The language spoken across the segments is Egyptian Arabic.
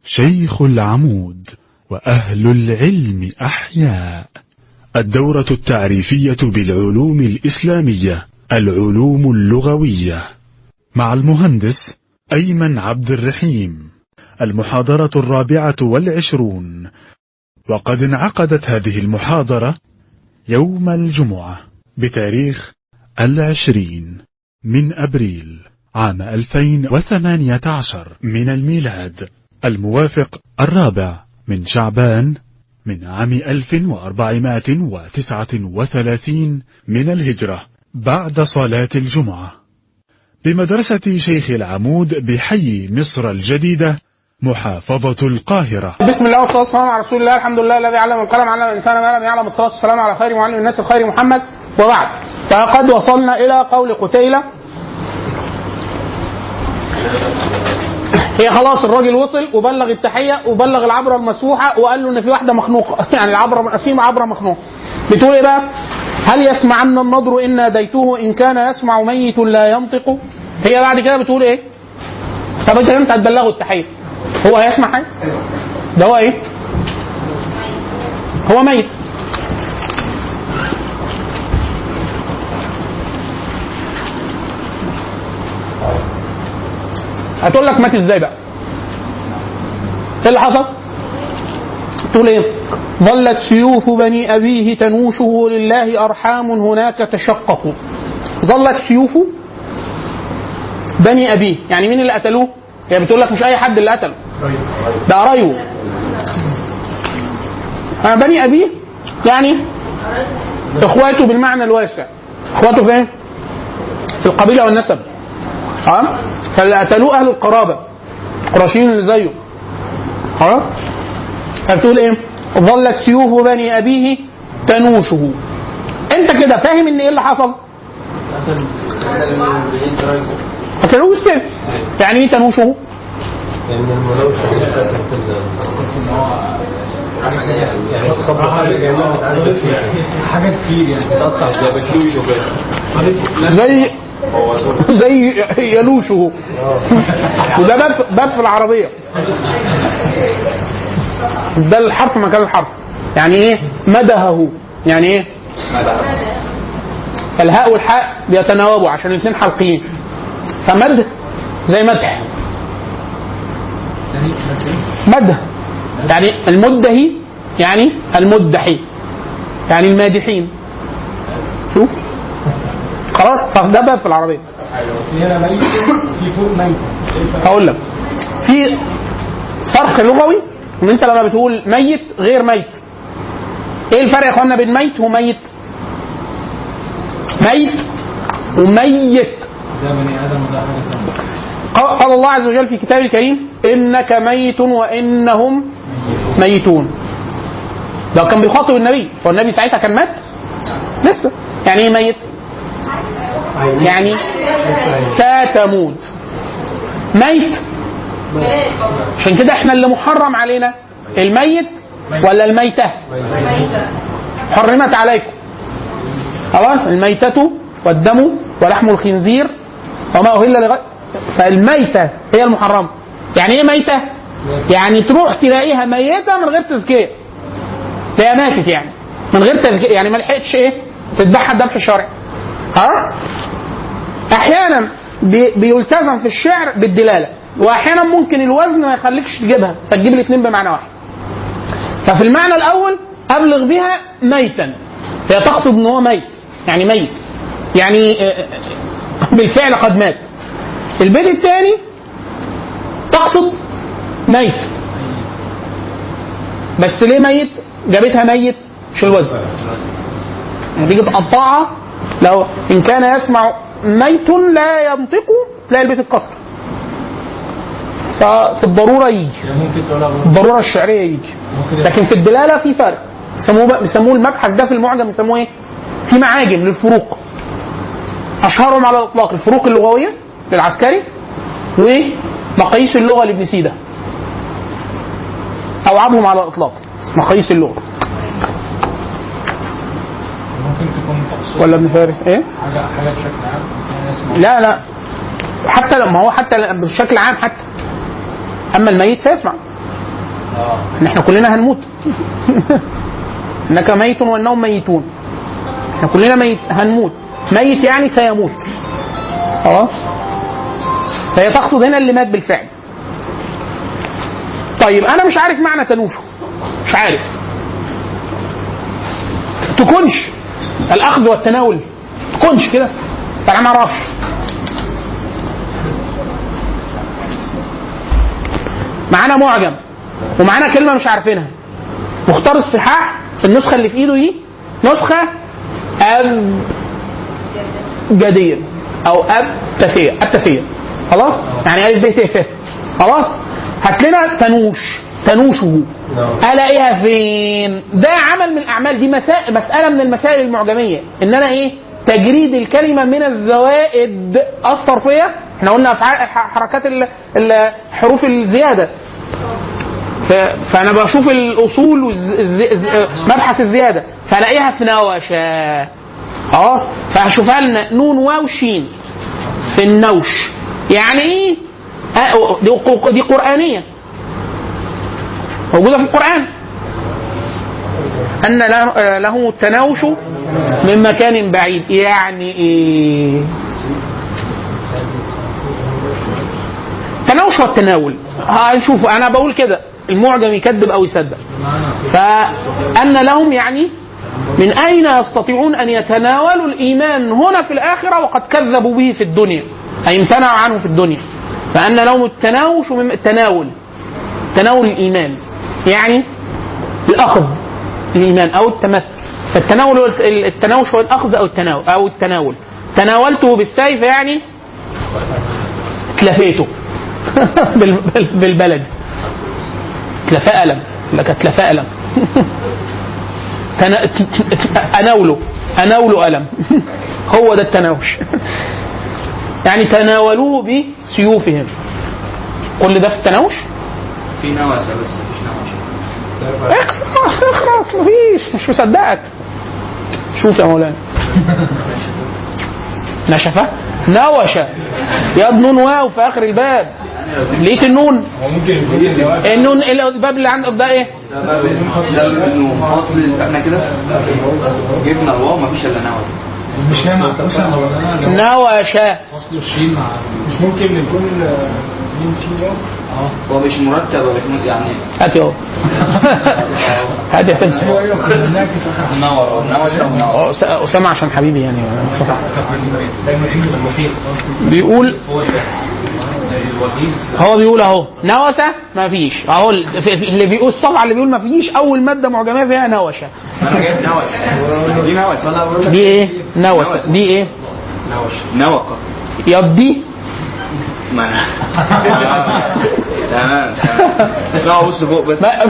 شيخ العمود وأهل العلم أحياء الدورة التعريفية بالعلوم الإسلامية العلوم اللغوية مع المهندس أيمن عبد الرحيم المحاضرة الرابعة والعشرون وقد انعقدت هذه المحاضرة يوم الجمعة بتاريخ العشرين من أبريل عام 2018 من الميلاد الموافق الرابع من شعبان من عام 1439 من الهجرة بعد صلاة الجمعة بمدرسة شيخ العمود بحي مصر الجديدة محافظة القاهرة بسم الله والصلاه والسلام على رسول الله الحمد لله الذي علم القلم علم الانسان ما لم يعلم الصلاه والسلام على خير معلم الناس الخير محمد وبعد فقد وصلنا الى قول قتيله هي خلاص الراجل وصل وبلغ التحيه وبلغ العبره المسفوحه وقال له ان في واحده مخنوقه يعني العبره في عبره مخنوقه بتقول ايه بقى؟ هل يسمعن النضر ان ناديته ان كان يسمع ميت لا ينطق هي بعد كده بتقول ايه؟ طب انت امتى هتبلغه التحيه؟ هو هيسمع حاجه؟ ده هو ايه؟ هو ميت هتقول لك مات ازاي بقى؟ ايه اللي حصل؟ تقول ايه؟ ظلت سيوف بني ابيه تنوشه لله ارحام هناك تشققوا. ظلت سيوف بني ابيه، يعني مين اللي قتلوه؟ هي بتقول لك مش اي حد اللي قتله. ده قرايبه. آه بني ابيه يعني اخواته بالمعنى الواسع. اخواته فين؟ في القبيله والنسب. ها؟ فاللي قتلوه اهل القرابه القرشيين اللي زيه ها فبتقول ايه ظلت سيوف بني ابيه تنوشه انت كده فاهم ان ايه اللي حصل قتلوه بالسيف يعني ايه تنوشه لان المناوشة كانت حاجات كتير يعني تقطع زي بشوش وكده زي زي يلوشه وده باب باب في العربيه ده الحرف مكان الحرف يعني ايه مدهه يعني ايه الهاء والحاء بيتناوبوا عشان الاثنين حلقيين فمد زي مدح مدح يعني المدهي يعني المدحي يعني المادحين شوف خلاص فده باب في العربيه في هنا ميت في فوق ميت ايه الفرق؟ هقول لك في فرق لغوي ان انت لما بتقول ميت غير ميت ايه الفرق يا اخوانا بين ميت وميت ميت وميت ده بني ادم وده حاجه ثانيه قال قال الله عز وجل في كتابه الكريم انك ميت وانهم ميتون ده كان بيخاطب النبي فالنبي ساعتها كان مات لسه يعني ايه ميت يعني ستموت ميت عشان كده احنا اللي محرم علينا الميت ولا الميتة حرمت عليكم خلاص الميتة والدم ولحم الخنزير وما أهل لغير فالميتة هي المحرمة يعني ايه ميتة؟ يعني تروح تلاقيها ميتة من غير تزكية هي ماتت يعني من غير تزكية يعني ما لحقتش ايه تذبحها الذبح الشرعي ها احيانا بي- بيلتزم في الشعر بالدلاله واحيانا ممكن الوزن ما يخليكش تجيبها فتجيب الاثنين بمعنى واحد ففي المعنى الاول ابلغ بها ميتا هي تقصد ان هو ميت يعني ميت يعني آه، آه، بالفعل قد مات البيت الثاني تقصد ميت بس ليه ميت جابتها ميت مش الوزن يعني تيجي تقطعها لو ان كان يسمع ميت لا ينطق تلاقي البيت اتكسر ففي الضروره يجي يعني ممكن تقولها برضه الضروره الشعريه يجي ممكن لكن في الدلاله في فرق بيسموه بقى- بيسموه المبحث ده في المعجم بيسموه ايه؟ في معاجم للفروق اشهرهم على الاطلاق الفروق اللغويه للعسكري ومقاييس اللغه لابن سيده اوعبهم على الاطلاق مقاييس اللغه ممكن تكون تقصد ولا ابن فارس ايه؟ حاجه حاجه بشكل عام يعني اسمع لا لا حتى لما هو حتى بشكل عام حتى اما الميت فيسمع ان احنا كلنا هنموت انك ميت وانهم ميتون احنا كلنا ميت هنموت ميت يعني سيموت خلاص فهي تقصد هنا اللي مات بالفعل طيب انا مش عارف معنى تنوشه مش عارف تكونش الاخذ والتناول تكونش كده انا ما اعرفش معانا معجم ومعانا كلمه مش عارفينها مختار الصحاح النسخه اللي في ايده دي نسخه ابجديه او ابتثيه ابتثيه خلاص يعني الف ب ت ف خلاص هات لنا تنوش تنوشه الاقيها فين ده عمل من الاعمال دي مسائل مساله من المسائل المعجميه ان انا ايه تجريد الكلمه من الزوائد الصرفيه احنا قلنا افعال حركات ال- ال- حروف الزياده ف- فانا بشوف الاصول والز- الز- الز- مبحث الزياده فلاقيها في نوشه خلاص فهشوفها لنا نون واو شين في النوش يعني ايه آه، دي ق- دي قرانيه موجوده في القران ان له- آه، لهم التناوش من مكان بعيد يعني ايه تناوش والتناول هنشوف انا بقول كده المعجم يكذب او يصدق فان لهم يعني من اين يستطيعون ان يتناولوا الايمان هنا في الاخره وقد كذبوا به في الدنيا اي امتنعوا عنه في الدنيا فان لهم التناوش من التناول تناول الايمان يعني الاخذ الايمان او التمثل فالتناول هو التناوش هو الاخذ او التناول او التناول تناولته بالسيف يعني تلفيته بال- بال- بالبلد تلفاء ألم لك تلفاء ألم تنا- ت- ت- أناوله أناوله ألم هو ده التناوش يعني تناولوه بسيوفهم كل ده في التناوش في نوسه بس مفيش نوشه اخس- اخرس مفيش مش مصدقك شوف يا مولانا نشفة نوشة ياض نون واو في اخر الباب لقيت النون هو ممكن يكون الجواب النون الباب اللي عندك ده ايه ده انه فصل احنا كده جبنا الواو مفيش الا نوسه مش هي مع التوسع ولا نوشة فصل الشين مع مش ممكن يكون آه، مين شين واو؟ اه هو مش مرتب ولا مش مت- يعني هات اهو هات يا سمسم هو ايوه كنا بنحكي في اخر نور او نوشه ونور أه، أس- اسامه عشان حبيبي يعني دايما حفظ المثير بيقول هو الوزيز هو بيقول اهو نوسة ما فيش اهو ال- في- في- اللي بيقول الصفحه اللي بيقول ما فيش اول ماده معجميه فيها نوشه انا جايب نوشه دي نوشه دي ايه نوسة دي ايه نوقه يضي ما انا تمام تمام لا بص فوق بس ما-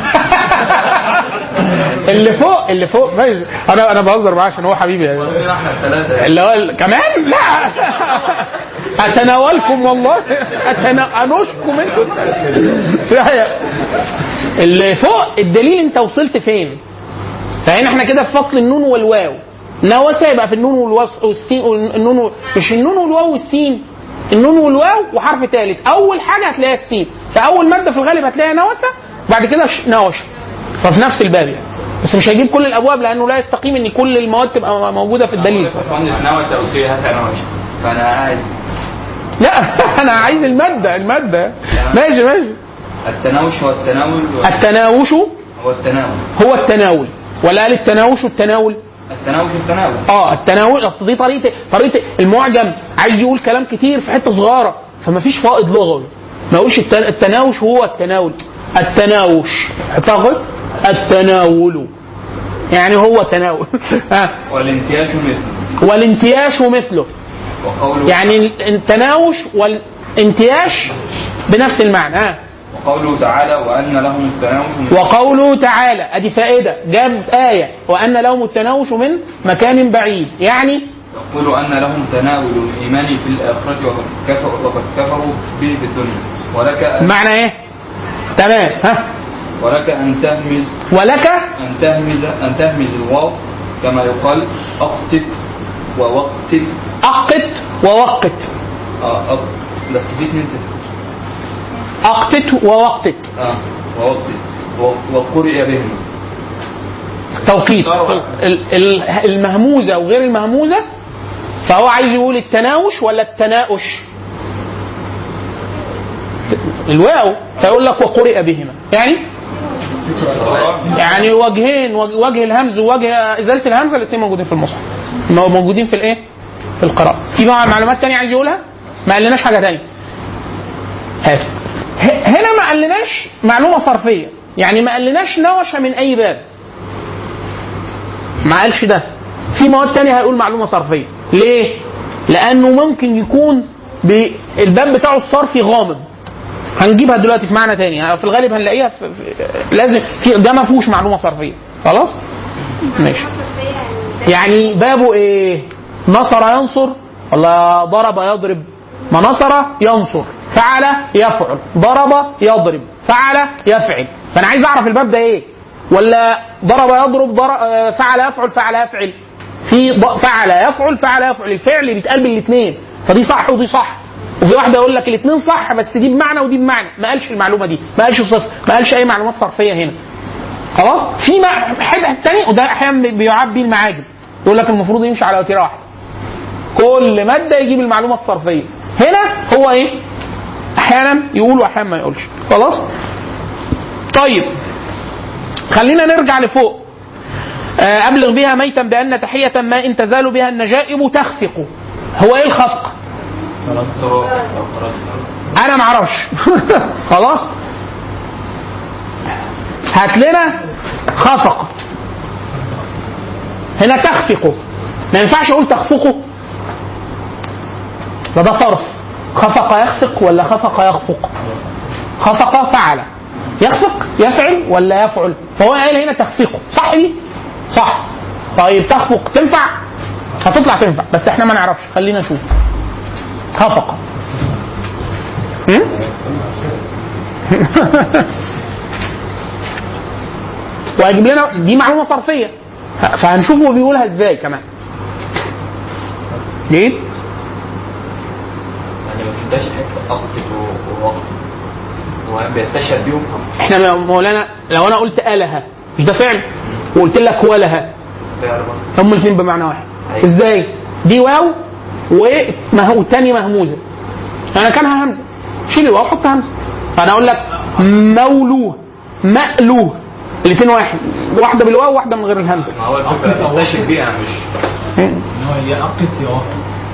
اللي فوق اللي فوق ماشي انا انا بهزر معاه عشان هو حبيبي يعني. بصينا احنا الثلاثه اللي هو ال- كمان لا اتناولكم والله أتنا... انوشكم انتوا لا، اللي فوق الدليل انت وصلت فين فهنا احنا كده في فصل النون والواو نوسة يبقى في النون والواو والسين والنون و... مش النون والواو والسين النون والواو وحرف ثالث اول حاجه هتلاقيها السين فاول ماده في الغالب هتلاقيها نوسة بعد كده ش- نوش ففي نفس الباب يعني بس مش هيجيب كل الابواب لانه لا يستقيم ان كل المواد تبقى موجوده في الدليل باشمهندس نوسه قلت لي هات نوشه فانا قاعد لا انا عايز الماده الماده ماشي ماشي التناوش هو التناول التناوش هو التناول هو التناول ولا قال التناوش التناول التناوش التناول اه التناول اصل دي طريقه طريقه المعجم عايز يقول كلام كتير في حته صغيره فما فيش فائض لغوي ما يقولش التن- التناوش هو التناول التناوش اعتقد التناول يعني هو تناول ها والامتياز مثله والانتياش مثله وقوله يعني التناوش والانتياش بنفس المعنى ها وقوله تعالى وان لهم التناوش من وقوله تعالى ادي فائده جاب ايه وان لهم التناوش من مكان بعيد يعني يقول ان لهم تناول الايمان في الاخره وقد كفروا وقد كفروا به في الدنيا ولك أن معنى ايه تمام ها ولك ان تهمز ولك ان تهمز ان تهمز الواو كما يقال اقتت ووقتت اقت ووقت اه أق... بس في اتنين تاني. اقتت ووقتت اه ووقتت و- وقرئ بهم توقيت ال- ال- المهموزه وغير المهموزه فهو عايز يقول التناوش ولا التناؤش الواو فيقول لك وقرئ بهما يعني يعني وجهين وجه وجه الهمز ووجه ازاله الهمزه الاثنين موجودين في المصحف مو- موجودين في الايه؟ في القراءه في بقى معلومات تانية عايز يقولها ما قالناش حاجه تانية هات ه- هنا ما قالناش معلومه صرفيه يعني ما قالناش نوش من اي باب ما قالش ده في مواد تانية هيقول معلومة صرفية ليه؟ لأنه ممكن يكون ب- الباب بتاعه الصرفي غامض هنجيبها دلوقتي في معنى تاني في الغالب هنلاقيها في في لازم في ده ما فيهوش معلومة صرفية خلاص؟ ماشي يعني بابه ايه؟ نصر ينصر ولا ضرب يضرب؟ ما نصر ينصر فعل يفعل ضرب يضرب فعل يفعل فانا عايز اعرف الباب ده ايه؟ ولا ضرب يضرب ضر... آه، فعل يفعل فعل يفعل في ض... فعل يفعل فعل يفعل الفعل بيتقال بالاثنين فدي صح ودي صح وفي واحده يقول لك الاثنين صح بس دي بمعنى ودي بمعنى ما قالش المعلومه دي ما قالش صفر ما قالش اي معلومات صرفيه هنا خلاص في مع- حته تاني وده احيانا بي- بيعاب بيه المعاجم يقول لك المفروض يمشي على وتيره واحده كل ماده يجيب المعلومه الصرفيه هنا هو ايه احيانا يقول واحيانا ما يقولش خلاص طيب خلينا نرجع لفوق آه، أبلغ بها ميتا بأن تحية ما إن تزال بها النجائب تخفق هو إيه الخفق؟ أنا معرفش خلاص هات لنا خفق هنا تخفق ما ينفعش أقول تخفقه ده ده صرف خفق يخفق ولا خفق يخفق خفق فعل يخفق يفعل ولا يفعل فهو قال هنا تخفقه صح دي صح طيب تخفق تنفع هتطلع تنفع بس احنا ما نعرفش خلينا نشوف خفق هم؟ وهيجيب لنا دي معلومه صرفيه ه- فهنشوف هو بيقولها ازاي كمان ليه؟ يعني ما فهمتهاش حته اقتل ووقت هو بيستشهد بيهم احنا يا مولانا لو انا قلت الها مش ده فعل وقلت لك ولها فعلا هم الاثنين بمعنى واحد أيوة. ازاي دي واو ومه- والتاني مهموزه انا كانها همزه شيل الواو حط همزه فانا اقول لك مولوه مألوه الاثنين واحد واحده بالواو وواحده من غير الهمزه ما هو الفكره بيستشهد بيها مش مم. هو يعقد يوافق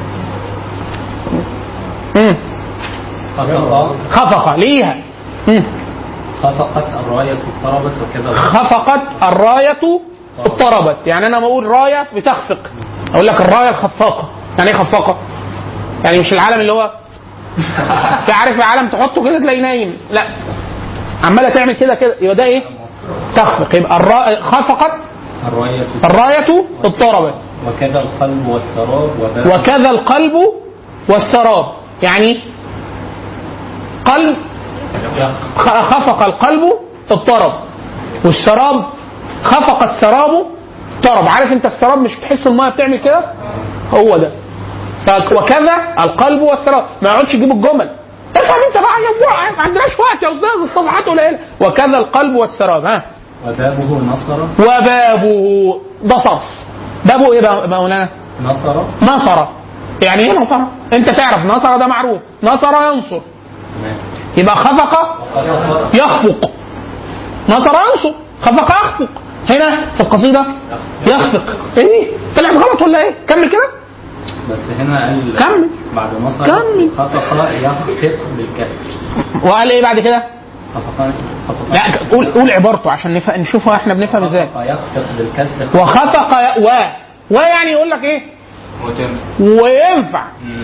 مم. خفق خفق ليها مم. خفقت الراية اضطربت وكذا خفقت الراية اضطربت يعني انا بقول راية بتخفق اقول لك الراية الخفاقة يعني ايه خفاقة؟ يعني مش العلم اللي هو تعرف العلم تحطه كده تلاقيه نايم لا عمالة تعمل كده كده يبقى ده ايه؟ تخفق يبقى الراية خفقت الراية الراية اضطربت وكذا القلب والسراب وذا وكذا القلب والسراب يعني قلب خ- خفق القلب اضطرب والسراب خفق السراب اضطرب عارف انت السراب مش بتحس الميه بتعمل كده هو ده ف- وكذا القلب والسراب ما يقعدش يجيب الجمل افهم انت بقى يا أبويا، ما عندناش وقت يا استاذ الصفحات قليله وكذا القلب والسراب ها وبابه نصر وبابه ده صرف بابه ايه بقى مولانا؟ نصر نصر يعني ايه نصر؟ انت تعرف نصر ده معروف نصر ينصر تمام. يبقى خفق خفق يخفق نصر ينصر خفق يخفق هنا في القصيدة يخفق ايه طلعت غلط ولا ايه كمل كده بس هنا قال كمل. بعد نصر كمل. خفق يخفق بالكسر وقال ايه بعد كده خفق خفق لا قول قول عبارته عشان نف... نشوفها احنا بنفهم ازاي خفق يخفق بالكسر وخفق ي... و و يعني يقول لك ايه وتم وينفع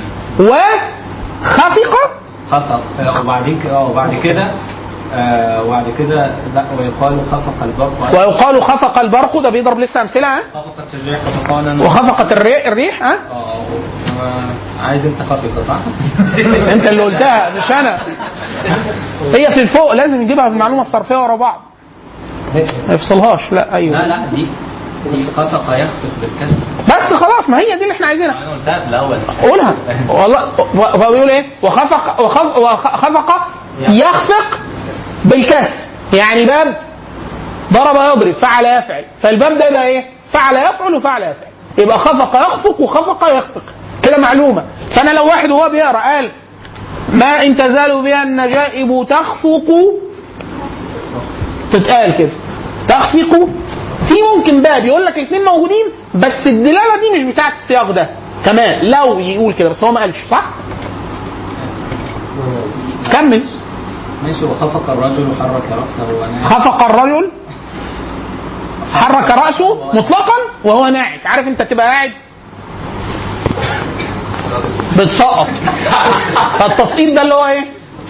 وخفق خفق آه، وبعدين كده اه وبعد كده آه وبعد كده لا ويقال خفق البرق ويقال خفق البرق ده بيضرب لسه امثله ها خفقت الريح خفقانا وخفقت الريح, الريح ها اه آه، عايز انت خفقه صح؟ انت اللي قلتها مش انا هي في الفوق لازم نجيبها بالمعلومه الصرفيه ورا بعض ما يفصلهاش لا ايوه لا لا دي دي خفق يخفق بالكسر بس خلاص ما هي دي اللي احنا عايزينها انا قلتها في الاول قولها والله و- هو بيقول ايه وخفق وخف- وخفق يخفق بالكسر يعني باب ضرب يضرب فعل يفعل فالباب ده يبقى ايه فعل يفعل وفعل يفعل يبقى خفق يخفق وخفق يخفق كده معلومه فانا لو واحد وهو بيقرا قال ما ان تزال بها النجائب تخفق تتقال كده تخفق في ممكن باب يقول لك الاثنين موجودين بس الدلاله دي مش بتاعت السياق ده كمان لو يقول كده بس هو ما قالش صح؟ كمل ماشي وخفق الرجل وحرك رأسه ونام خفق الرجل حرك رأسه مطلقا وهو ناعس عارف انت تبقى قاعد بتسقط فالتسقيط ده اللي هو ايه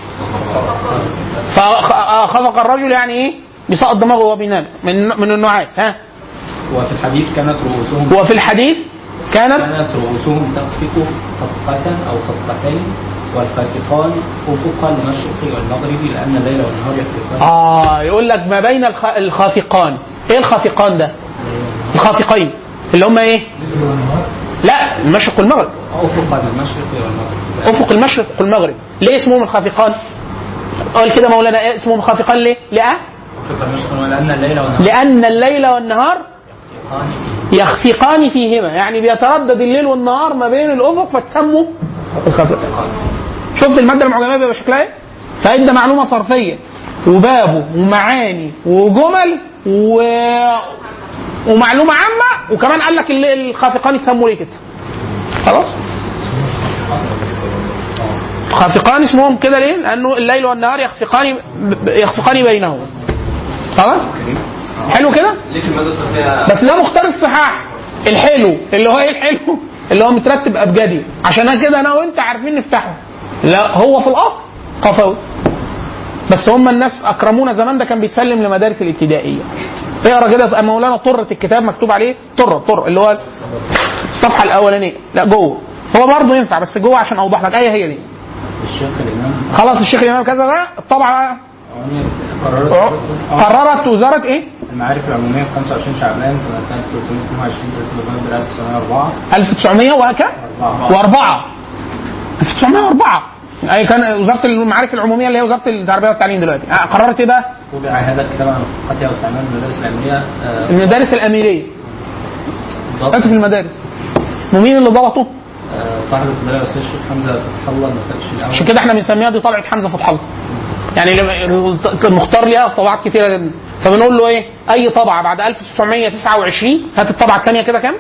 فخفق الرجل يعني ايه بيسقط دماغه وهو بينام من من النعاس ها وفي الحديث كانت رؤوسهم وفي الحديث كانت كانت رؤوسهم تخفق خفقة أو خفقتين والخافقان أفق المشرق والمغرب لأن الليل والنهار يخفقان اه يقول لك ما بين الخ... الخافقان ايه الخافقان ده الخافقين اللي هم ايه لا المشرق والمغرب أفق المشرق والمغرب افق المشرق والمغرب ليه اسمهم الخافقان قال كده مولانا إيه اسمهم الخافقان ليه ليه أفق المشرق ولأن الليل والنهار لان الليل والنهار يخفقان فيه يخفقان فيهما يعني بيتردد الليل والنهار ما بين الافق فتسموا الخافقان شفت الماده المعجميه بيبقى شكلها ايه فادى معلومه صرفيه وبابه ومعاني وجمل و... ومعلومه عامه وكمان قال لك اللي- الخافقان يسموا ليه كده خلاص خافقان اسمهم كده ليه؟ لانه الليل والنهار يخفقان يخفقان بينهم خلاص حلو كده؟ ليه في الماده الصحيه بس ده مختار الصحاح الحلو اللي هو ايه الحلو اللي هو مترتب ابجدي عشان أنا كده انا وانت عارفين نفتحه لا هو في الاصل قفوي بس هم الناس اكرمونا زمان ده كان بيتسلم لمدارس الابتدائيه اقرا كده في مولانا طرة الكتاب مكتوب عليه طرة طرة اللي هو الصفحه الاولانيه لا جوه هو برضه ينفع بس جوه عشان اوضح لك اي هي دي الشيخ الإمام خلاص الشيخ الامام كذا ده الطبعه قررت قررت وزاره ايه؟ المعارف العمومية في 25 شعبان سنة 1322 نوفمبر 1904 1900 وكم؟ واربعه 1904 اي كان وزاره المعارف العموميه اللي هي وزاره التربيه والتعليم دلوقتي آه، قررت ايه بقى؟ طبع هذا الكتاب عن خطها واستعمال المدارس العلمية آه، المدارس الاميريه ضبط انت في المدارس ومين اللي ضبطه؟ آه، صاحب الفضيلة الأستاذ الشيخ حمزة فتح الله المفتش الأول عشان كده احنا بنسميها دي طبعه حمزه فتح الله يعني لما- المختار ليها طبعات كتيره جدا فبنقول له ايه؟ اي طبعه بعد 1929 هات الطبعه الثانيه كده كام؟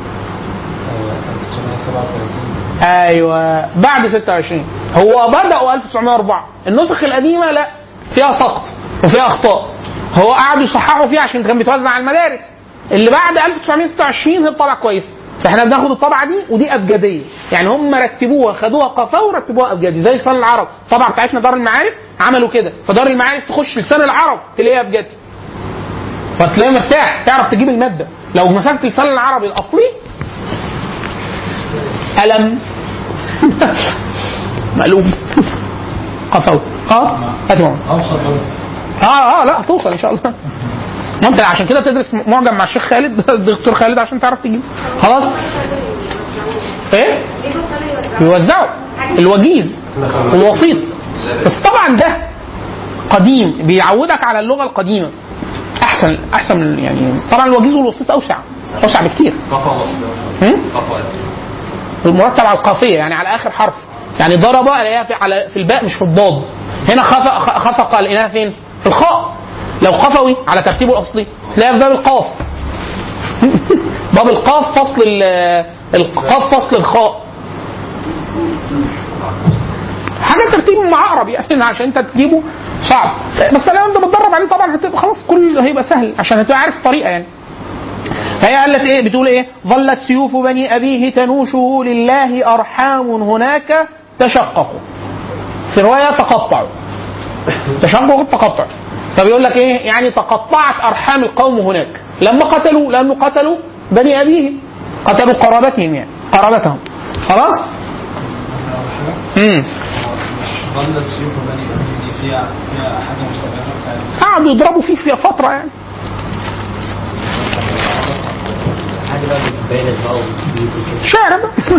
1937 ايوه بعد 26 هو بدأوا 1904 النسخ القديمه لا فيها سقط وفيها اخطاء هو قعدوا يصححوا فيها عشان كان بيتوزع على المدارس اللي بعد 1926 هي الطبعه كويسه فاحنا بناخد الطبعه دي ودي ابجديه يعني هم رتبوها خدوها قفا ورتبوها ابجدي زي لسان العرب الطبعه بتاعتنا دار المعارف عملوا كده فدار المعارف تخش لسان العرب تلاقيها ابجدي فتلاقيه مرتاح تعرف تجيب الماده لو مسكت لسان العربي الاصلي ألم مقلوب قفوي خلاص هات معه. أوصل برضه اه اه لا هتوصل ان شاء الله ما انت عشان كده تدرس معجم مع الشيخ خالد الدكتور خالد عشان تعرف تجيب خلاص ايه بيوزعوا الوجيز والوسيط بس طبعا ده قديم بيعودك على اللغه القديمه احسن احسن من يعني طبعا الوجيز والوسيط اوسع اوسع بكتير قفا وسط هم؟ قفا المرتب على القافيه يعني على اخر حرف يعني ضرب الاقيها في على في الباء مش في الضاد هنا خف خفق الاقيها فين؟ في الخاء لو خفوي على ترتيبه الاصلي تلاقيها في باب القاف باب القاف فصل ال- القاف فصل الخاء حاجه ترتيب معقرب يعني عشان انت تجيبه صعب بس لو انت بتدرب عليه طبعا هتبقى خلاص كل هيبقى سهل عشان هتبقى عارف الطريقه يعني فهي قالت ايه بتقول ايه ظلت سيوف بني ابيه تنوشه لله ارحام هناك تشققوا في روايه تقطعوا تشقق التقطع فبيقول لك ايه يعني تقطعت ارحام القوم هناك لما قتلوا لانه قتلوا بني ابيه قتلوا قرابتهم يعني قرابتهم خلاص امم ظلت سيوف بني أمية دي فيها فيها حاجة مستمرة قعدوا يضربوا فيه في فتره يعني حاجه بقى بتبين بقى شعر بقى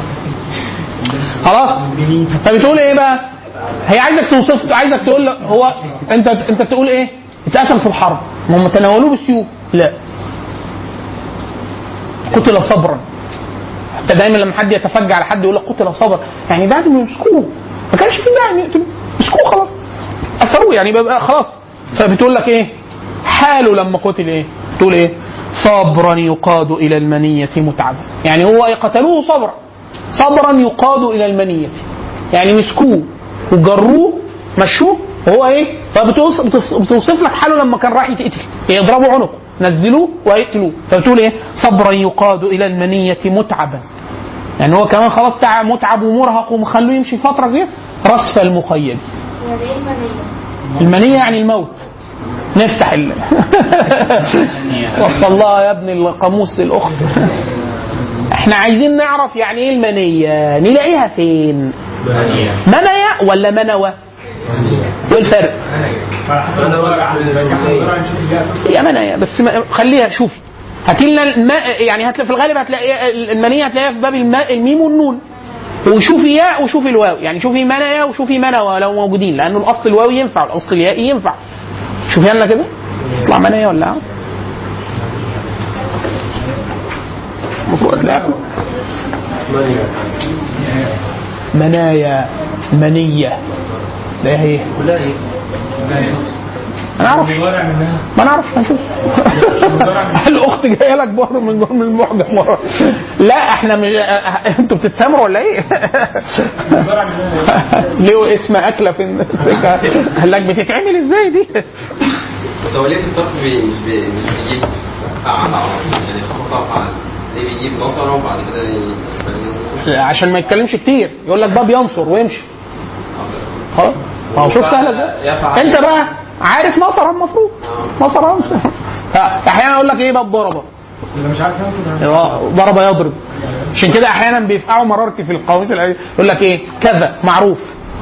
خلاص فبتقول ايه بقى هي عايزك توصف عايزك تقول له هو انت انت بتقول ايه اتقتل في الحرب ما هم تناولوه بالسيوف لا قتل صبرا حتى دايما لما حد يتفجع على حد يقول لك قتل صبرا يعني بعد ما يمسكوه ما كانش في داعي إن يقتلوه مسكوه خلاص اثروه يعني بقى خلاص فبتقول لك ايه حاله لما قتل ايه تقول ايه صبرا يقاد الى المنيه متعبا يعني هو إيه؟ قتلوه صبرا صبرا يقاد الى المنيه يعني مسكوه وجروه مشوه وهو ايه فبتوصف بتوصف- بتوصف لك حاله لما كان راح يتقتل يضربوا عنقه نزلوه ويقتلوه فبتقول ايه صبرا يقاد الى المنيه متعبا يعني هو كمان خلاص تع- متعب ومرهق ومخلوه يمشي فتره كده رصف المخيم يعني ايه المنية؟ المنية يعني الموت نفتح ال وصل لها يا ابن القاموس للاخت احنا عايزين نعرف يعني ايه المنية نلاقيها فين منية ولا منوى ايه الفرق انا واقع نشوف اللي هي منية بس ما خليها شوفي هاتي لنا الماء يعني هتلاقي في الغالب هتلاقي المنية هتلاقيها في باب الماء الميم والنون وشوفي ياء وشوفي الواو يعني شوفي منايا وشوفي منوى لو موجودين لانه الاصل الواوي ينفع الاصل اليائي ينفع شوفي لنا كده يطلع منايا ولا لا المفروض هتلاقيها منايا منية ده ايه انا اعرف ورع منها ما نعرفش هنشوف الاخت جايه لك برضه من من المحجم ورا لا احنا مش انتوا بتتسامروا ولا ايه؟ ورع منها ليه اسم اكله في السكه قال لك بتتعمل ازاي دي؟ بس هو ليه في الصرف بي- مش بي- مش بيجيب فعل على طول؟ يعني خطأ فعل ليه بيجيب نصرة وبعد كده ي- عشان ما يتكلمش كتير يقول لك باب ينصر ويمشي خلاص ما هو شوف سهله ازاي انت بقى عارف نصر المفروض نصر ينصر احيانا يقول لك ايه باب ضربه اللي مش عارف ينصر هو ضرب يضرب عشان كده احيانا بيفقعوا مرارتي في القواميس العلمية. يقول لك ايه كذا معروف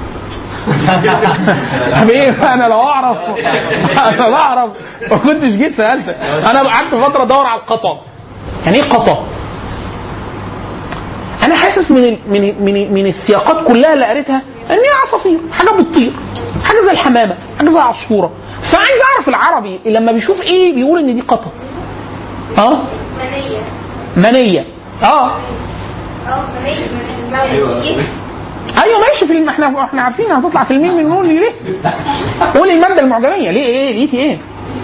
حبيبي انا لو اعرف انا لو اعرف ما كنتش جيت سالتك انا قعدت فتره ادور على القطا يعني ايه قطا؟ انا حاسس من ال- من من من السياقات كلها اللي قريتها ان هي عصافير حاجه بتطير حاجه زي الحمامه حاجه زي العصفوره بس انا عايز اعرف العربي لما بيشوف ايه بيقول ان دي قطا اه منية منيه اه اه منية من المنية ايوه ماشي في الم... احنا احنا عارفين هتطلع في الميم من نون ليه؟ قولي الماده المعجميه ليه ايه لقيتي ايه؟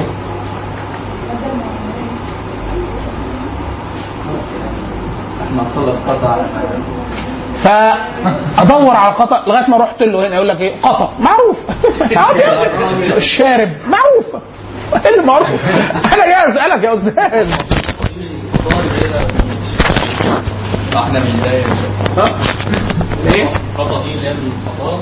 احنا نخلص قطع فادور على قطا لغايه ما رحت له هنا يقول لك ايه قطا معروف الشارب معروف ايه اللي معروف انا جاي اسالك يا استاذ احنا مش زي ايه؟ الخطا دي اللي هي من الخطا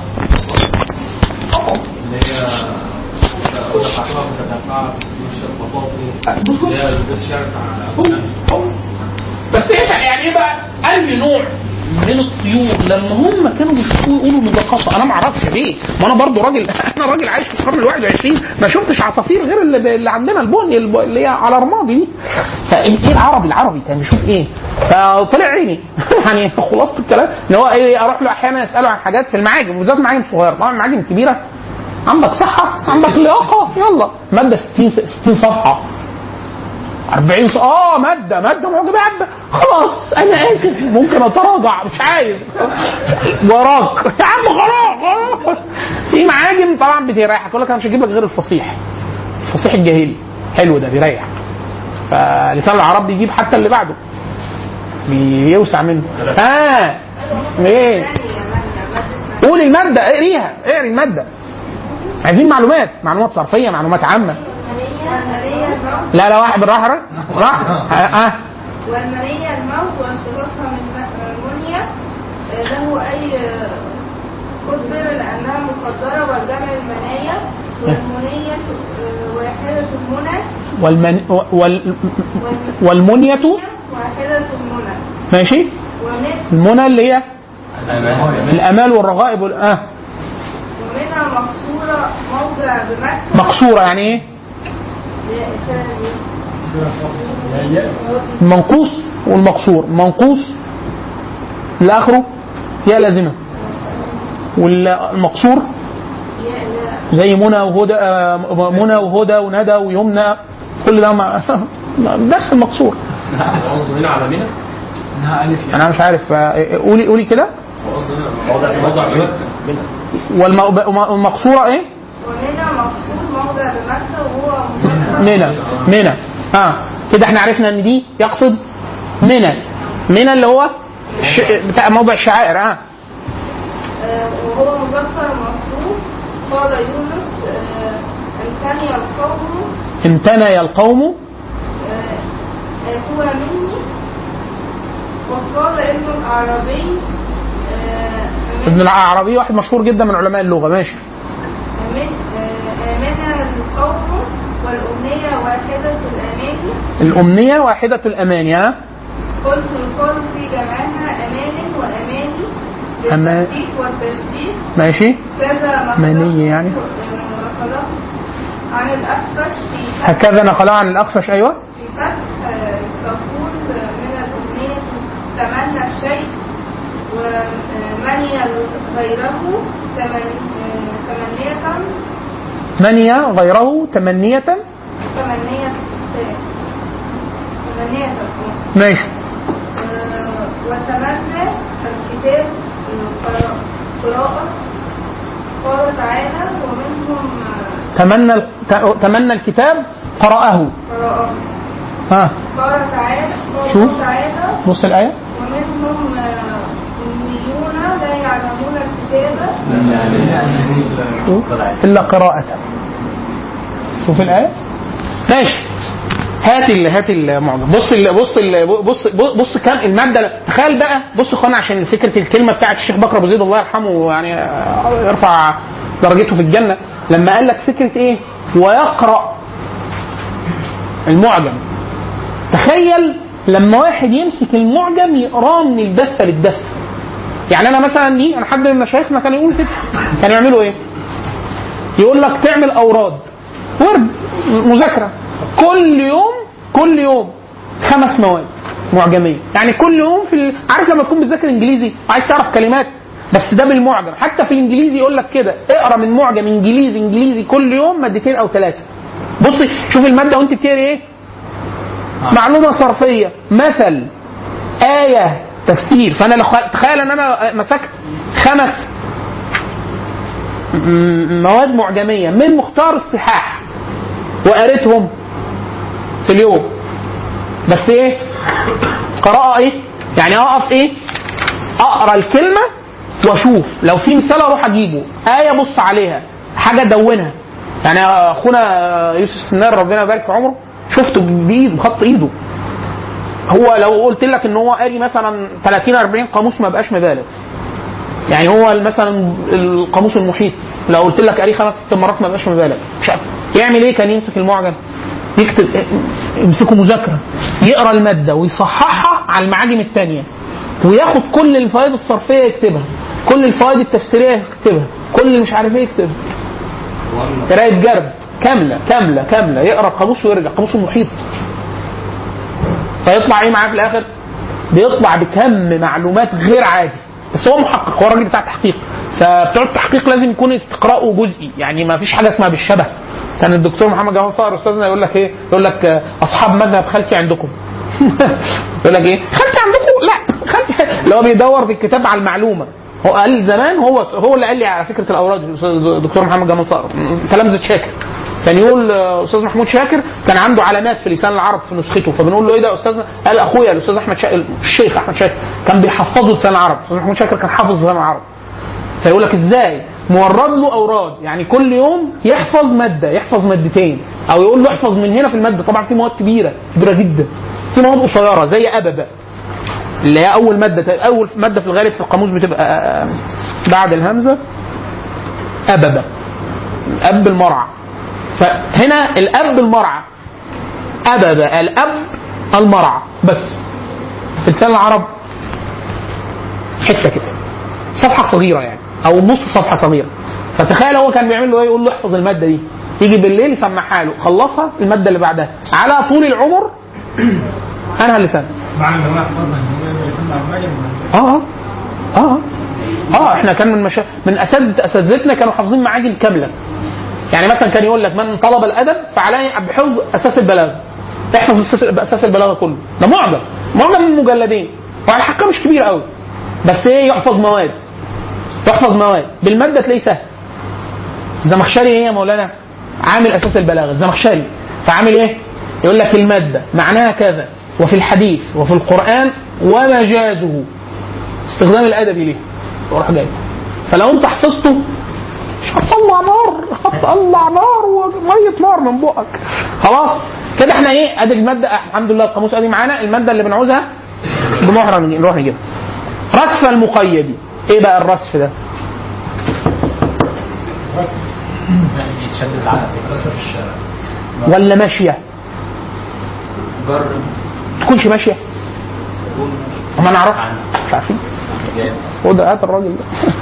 اللي هي وضحتها وكتبناها في الخطاطي اللي هي بتشارك على بس ايه بقى- يعني ايه بقى اي نوع من الطيور لما هم كانوا بيشوفوه يقولوا ان ده خطا انا ما اعرفش ليه ما انا برضو راجل انا راجل عايش في القرن ال 21 ما شفتش عصافير غير اللي, ب- اللي عندنا البني الب- اللي هي على رمادي دي فايه العربي العربي كان بيشوف ايه فطلع عيني يعني خلاصه الكلام ان هو ايه اروح له احيانا اساله عن حاجات في المعاجم بالذات المعاجم الصغيره طبعا المعاجم الكبيره عندك صحه عندك لياقه يلا ماده 60 60 صفحه 40 ص... اه ماده ماده معجبه عبه خلاص انا اسف ممكن اتراجع مش عايز وراك يا عم خلاص خلاص في معاجم طبعا بتريحك يقول لك انا مش هجيب لك غير الفصيح الفصيح الجاهلي حلو ده بيريح فلسان العرب بيجيب حتى اللي بعده بيوسع منه اه ايه قول الماده اقريها اقري الماده عايزين معلومات معلومات صرفيه معلومات عامه والمنية الموت لا لا واحد بالراحه بقى. راحه اه والمنية الموت واشتقاقها من م- منية آه، له أي آه، قدر لأنها مقدرة والجمع المنايا والمنية آه، واحدة المنى والمن وال والم- والمنية واحدة المنى ماشي ومن المنى اللي هي الامال والرغائب وال... اه ومنها مقصورة موضع بمكة مقصوره يعني ايه؟ المنقوص والمقصور منقوص لاخره يا لازمه والمقصور يا لا زي منى وهدى آه، منى وهدى وندى ويمنى كل ده ما درس المقصور قصده هنا على منى انها الف يعني انا مش عارف آه، قولي قولي كده موضع موضع بمكه منى والم- والمقصوره ايه؟ ومنى مقصود موضع بمكة وهو مذكر منى منى اه كده احنا عرفنا ان دي يقصد منى منى اللي هو ش... بتاع موضع الشعائر اه آه، وهو مذكر مصروف قال يونس آه، امتني القوم امتنى القوم آه، آتوها مني وقال ابن الأعرابي آه، ابن العربي واحد مشهور جدا من علماء اللغه ماشي آمن آه، آمن القوم والأمنية واحدة الأماني الامنيه واحده الاماني ها قلت يقال في جمعها أمان وأماني أمان. بالتخفيف والتشديد ماشي كذا مني يعني. نقله عن الأخفش في فتح هكذا نقلها عن الاخفش ايوه في فتح آه، تقول من الأمنية تمنى الشيء ومني غيره تمن- آه، تمنية مني غيره تمنيه تمنية تمنية ماشي آه، وتمنى الكتاب آه، قراءة قراءة قال تعالى ومنهم آه، تمنى ال- ت- تمنى الكتاب قرأه قراءة ها قال تعالى شو؟ قال تعالى بص الايه ومنهم آه، أميون لا يعلمون الكتاب شوف الا قراءة شوف الآية ماشي هات ال هات المعجم بص ال بص ال بص بص, بص كام المادة تخيل بقى بص يا اخوانا عشان فكرة الكلمة بتاعت الشيخ بكر أبو زيد الله يرحمه يعني آه، يرفع درجته في الجنة لما قال لك فكرة ايه ويقرأ المعجم تخيل لما واحد يمسك المعجم يقراه من الدفة للدفة يعني انا مثلا دي انا حد من مشايخنا كان يقول كده كانوا يعملوا ايه؟ يقول لك تعمل اوراد ورد مذاكره كل يوم كل يوم خمس مواد معجميه يعني كل يوم في ال... عارف لما تكون بتذاكر انجليزي عايز تعرف كلمات بس ده بالمعجم حتى في الانجليزي يقول لك كده اقرا من معجم انجليزي انجليزي كل يوم مادتين او ثلاثه بصي شوف الماده وانت بتقري ايه معلومه صرفيه مثل آية تفسير فأنا لو خ- تخيل أن أنا مسكت خمس م- مواد معجمية من مختار الصحاح وقريتهم في اليوم بس إيه؟ قراءة إيه؟ يعني أقف إيه؟ أقرأ الكلمة وأشوف لو في مثال أروح أجيبه آية بص عليها حاجة أدونها يعني أخونا يوسف السنار ربنا يبارك في عمره شفته بإيده بخط إيده هو لو قلت لك ان هو قاري مثلا 30 40 قاموس ما بقاش مبالغ يعني هو مثلا القاموس المحيط لو قلت لك قاري خمس ست مرات ما بقاش مبالغ مش عارف. يعمل ايه كان يمسك المعجم يكتب يمسكه مذاكره يقرا الماده ويصححها على المعاجم الثانيه وياخد كل الفوائد الصرفيه يكتبها كل الفوائد التفسيريه يكتبها كل اللي مش عارف ايه يكتبها قرايه جرب كامله كامله كامله يقرا قاموس ويرجع قاموس المحيط فيطلع ايه معاه في الاخر؟ بيطلع بكم معلومات غير عادي بس هو محقق هو راجل بتاع تحقيق فبتوع التحقيق لازم يكون استقراءه جزئي يعني ما فيش حاجه اسمها بالشبه كان الدكتور محمد جمال صقر استاذنا يقول لك ايه؟ يقول لك آه، اصحاب مذهب خالتي عندكم يقول لك ايه؟ خالتي عندكم؟ لا خالتي اللي هو بيدور في الكتاب على المعلومه هو قال زمان هو هو اللي قال لي على فكره الاوراد الدكتور محمد جمال صقر تلامذه شاكر كان يقول آه، استاذ محمود شاكر كان عنده علامات في لسان العرب في نسخته فبنقول له ايه ده يا استاذنا؟ قال اخويا الاستاذ احمد شاكر الشيخ احمد شاكر كان بيحفظه لسان العرب استاذ محمود شاكر كان حافظ لسان العرب فيقول لك ازاي؟ مورد له اوراد يعني كل يوم يحفظ ماده يحفظ مادتين او يقول له احفظ من هنا في الماده طبعا في مواد كبيره كبيره جدا في مواد قصيره زي اببه اللي هي اول ماده اول ماده في الغالب في القاموس بتبقى آه، بعد الهمزه اببه اب المرعى فهنا الاب المرعى ابب الاب المرعى بس في لسان العرب حته كده صفحه صغيره يعني او نص صفحه صغيره فتخيل هو كان بيعمل له ايه يقول له احفظ الماده دي يجي بالليل يسمعها له خلصها الماده اللي بعدها على طول العمر انهى اللسان معنى ان هو يحفظها ان هو يسمع المعجم اه اه اه اه احنا كان من مشا... من اساتذه اساتذتنا كانوا حافظين معاجم كامله يعني مثلا كان يقول لك من طلب الادب فعليه بحفظ اساس البلاغه احفظ اساس اساس البلاغه كله ده معجم معجم من مجلدين والحقيقه مش كبير قوي بس ايه يحفظ مواد يحفظ مواد بالماده تلاقيه سهل الزمخشري ايه يا مولانا عامل اساس البلاغه الزمخشري فعامل ايه يقول لك الماده معناها كذا وفي الحديث وفي القران ومجازه استخدام الادبي ليه تروح جاي فلو انت حفظته مش هتطلع نار هتطلع نار وميه نار من بقك خلاص كده احنا ايه ادي الماده الحمد لله القاموس ادي معانا الماده اللي بنعوزها بنروح نروح نجيبها رصف المقيد ايه بقى الرصف ده يتشدد على رسم الشارع ولا ماشيه بر تكونش ماشيه ما نعرف مش عارفين خد هات الراجل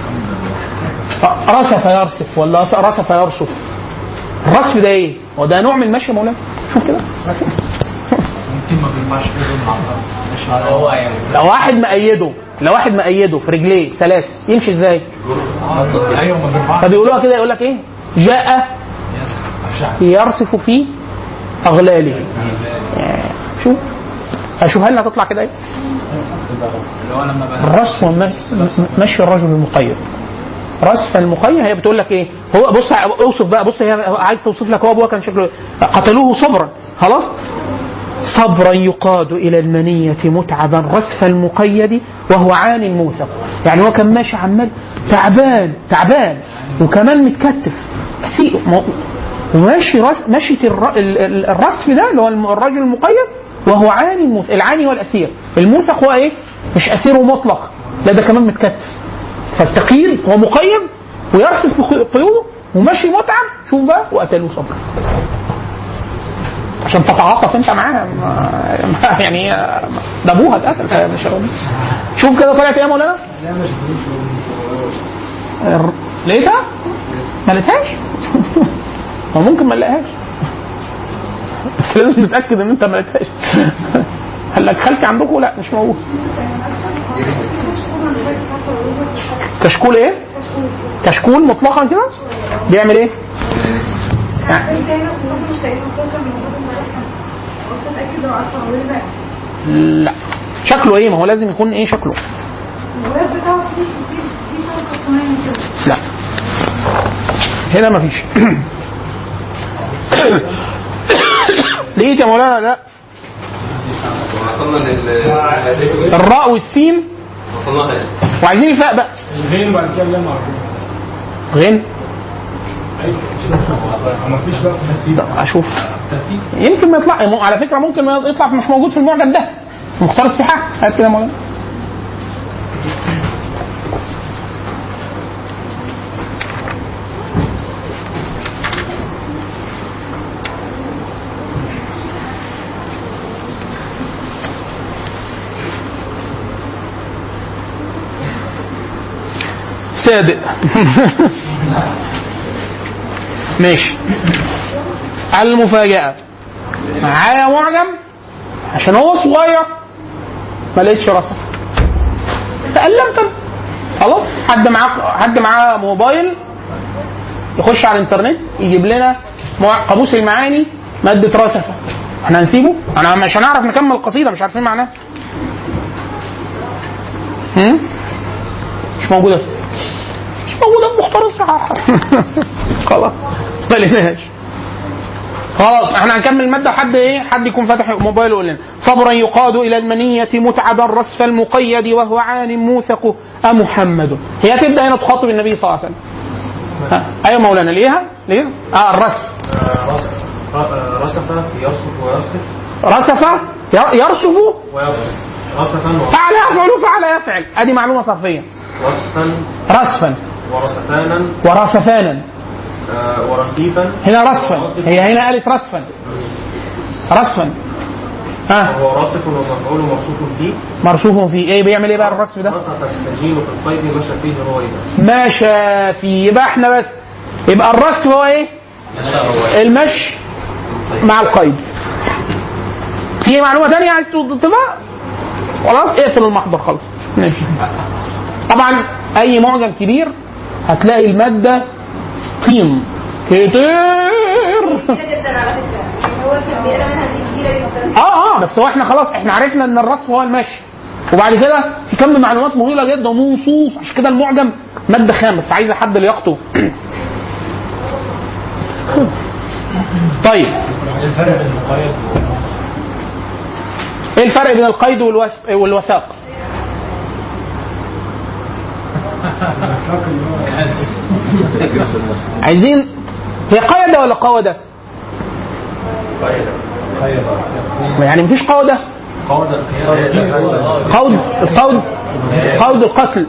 ده رسف يرسف ولا رسف يرسف الرسف ده ايه؟ هو ده نوع من المشي يا مولانا شوف كده ممكن ما بينفعش كده مع بعض مش هو يعني لو واحد مأيده لو واحد مأيده في رجليه سلاسل يمشي ازاي؟ ايوه ما بينفعش فبيقولوها كده يقول لك ايه؟ جاء يرسف في اغلاله يعني شوف هشوفها لنا تطلع كده ايه؟ اللي هو لما بقى الرصف ومشي الرجل المقيد رصف المقيد هي بتقول لك ايه هو بص اوصف بقى بص هي عايز توصف لك هو ابوها كان شكله إيه. قتلوه صبرا خلاص صبرا يقاد الى المنيه متعبا رصف المقيد وهو عاني موثق يعني هو كان ماشي عمال تعبان تعبان وكمان متكتف سيء وماشي رس مشية الر- ال- ال- الرصف ده اللي هو الم- الرجل المقيد وهو عاني الموثق العاني هو الاسير الموثق هو ايه مش اسير مطلق لا ده كمان متكتف فالتقييد هو مقيد ويرصف في قي- قيوده وماشي متعب شوف بقى وقتلوه صبر عشان تتعاطف انت معاها ما- ما- يعني ده ابوها اتقتل مش هو. شوف كده طلعت ايه يا مولانا؟ الر- لقيتها؟ ما لقيتهاش هو ممكن ما نلاقيهاش بس لازم نتاكد ان انت ما لقيتهاش قال لك خالتي عندكم لا مش موجود كشكول ايه؟ كشكول مطلقا كده بيعمل ايه؟ يعني لا شكله ايه؟ ما هو لازم يكون ايه شكله؟ لا هنا مفيش لقيت يا مولانا لا وصلنا لل الراء والسين وصلنا لل وعايزين الفاء بقى الغين بعد كده اللام على طول غين ايوه ما فيش بقى ترتيب طب اشوف يمكن ما يطلع مو- على فكره ممكن ما يطلع مش موجود في المعجم ده في مختار الصحاح هات كده يا مولانا صادق ماشي المفاجأة معايا معجم عشان هو صغير ما لقيتش رصف تألمت خلاص حد معاه حد معاه موبايل يخش على الانترنت يجيب لنا مع- قاموس المعاني مادة رصفة احنا هنسيبه؟ انا مش هنعرف نكمل القصيدة مش عارفين معناها هم؟ مش موجودة مش موجودة في مختار الصحاح خلاص ما لقيناهاش خلاص احنا هنكمل الماده حد ايه حد يكون فاتح موبايل ويقول لنا صبرا يقاد الى المنيه متعبا رصف المقيد وهو عان موثق امحمد هي تبدا هنا تخاطب النبي صلى الله عليه وسلم ها. ايوه مولانا ليها ليها اه الرصف رصف يرصف ويرصف رصف ير- يرصف ويرصف رصفا فعل يفعل فعل يفعل ادي معلومه صرفيه ورصفا رصفا ورصفانا ورصفانا آه، ورصيفا هنا رصفا هي هنا قالت رصفا رصفا ها وهو راصف ومفعول موصوف فيه مرصوف فيه ايه بيعمل ايه بقى الرصف ده رصف السجين في الصيد مشى فيه رويدا مشى فيه يبقى احنا بس يبقى الرصف هو ايه المشي مع القيد في معلومه ثانيه عايز تضيفها خلاص اقفل المحضر خلاص ماشي طبعا اي معجم كبير هتلاقي الماده قيم كتير كبيرة جدا على فكرة يعني هو الكمية منها دي كبيرة جدا اه اه بس هو احنا خلاص احنا عرفنا ان الرصف هو المشي وبعد كده في كم معلومات مهوله جدا ونصوص عشان كده المعجم ماده خام بس عايز حد لياقته طيب الفرق بين المقيد ايه الفرق بين القيد والوث- والوثاق؟ عايزين هي قيدة ولا قودة؟ يعني مفيش قودة قول القيادة قود القود قود القتل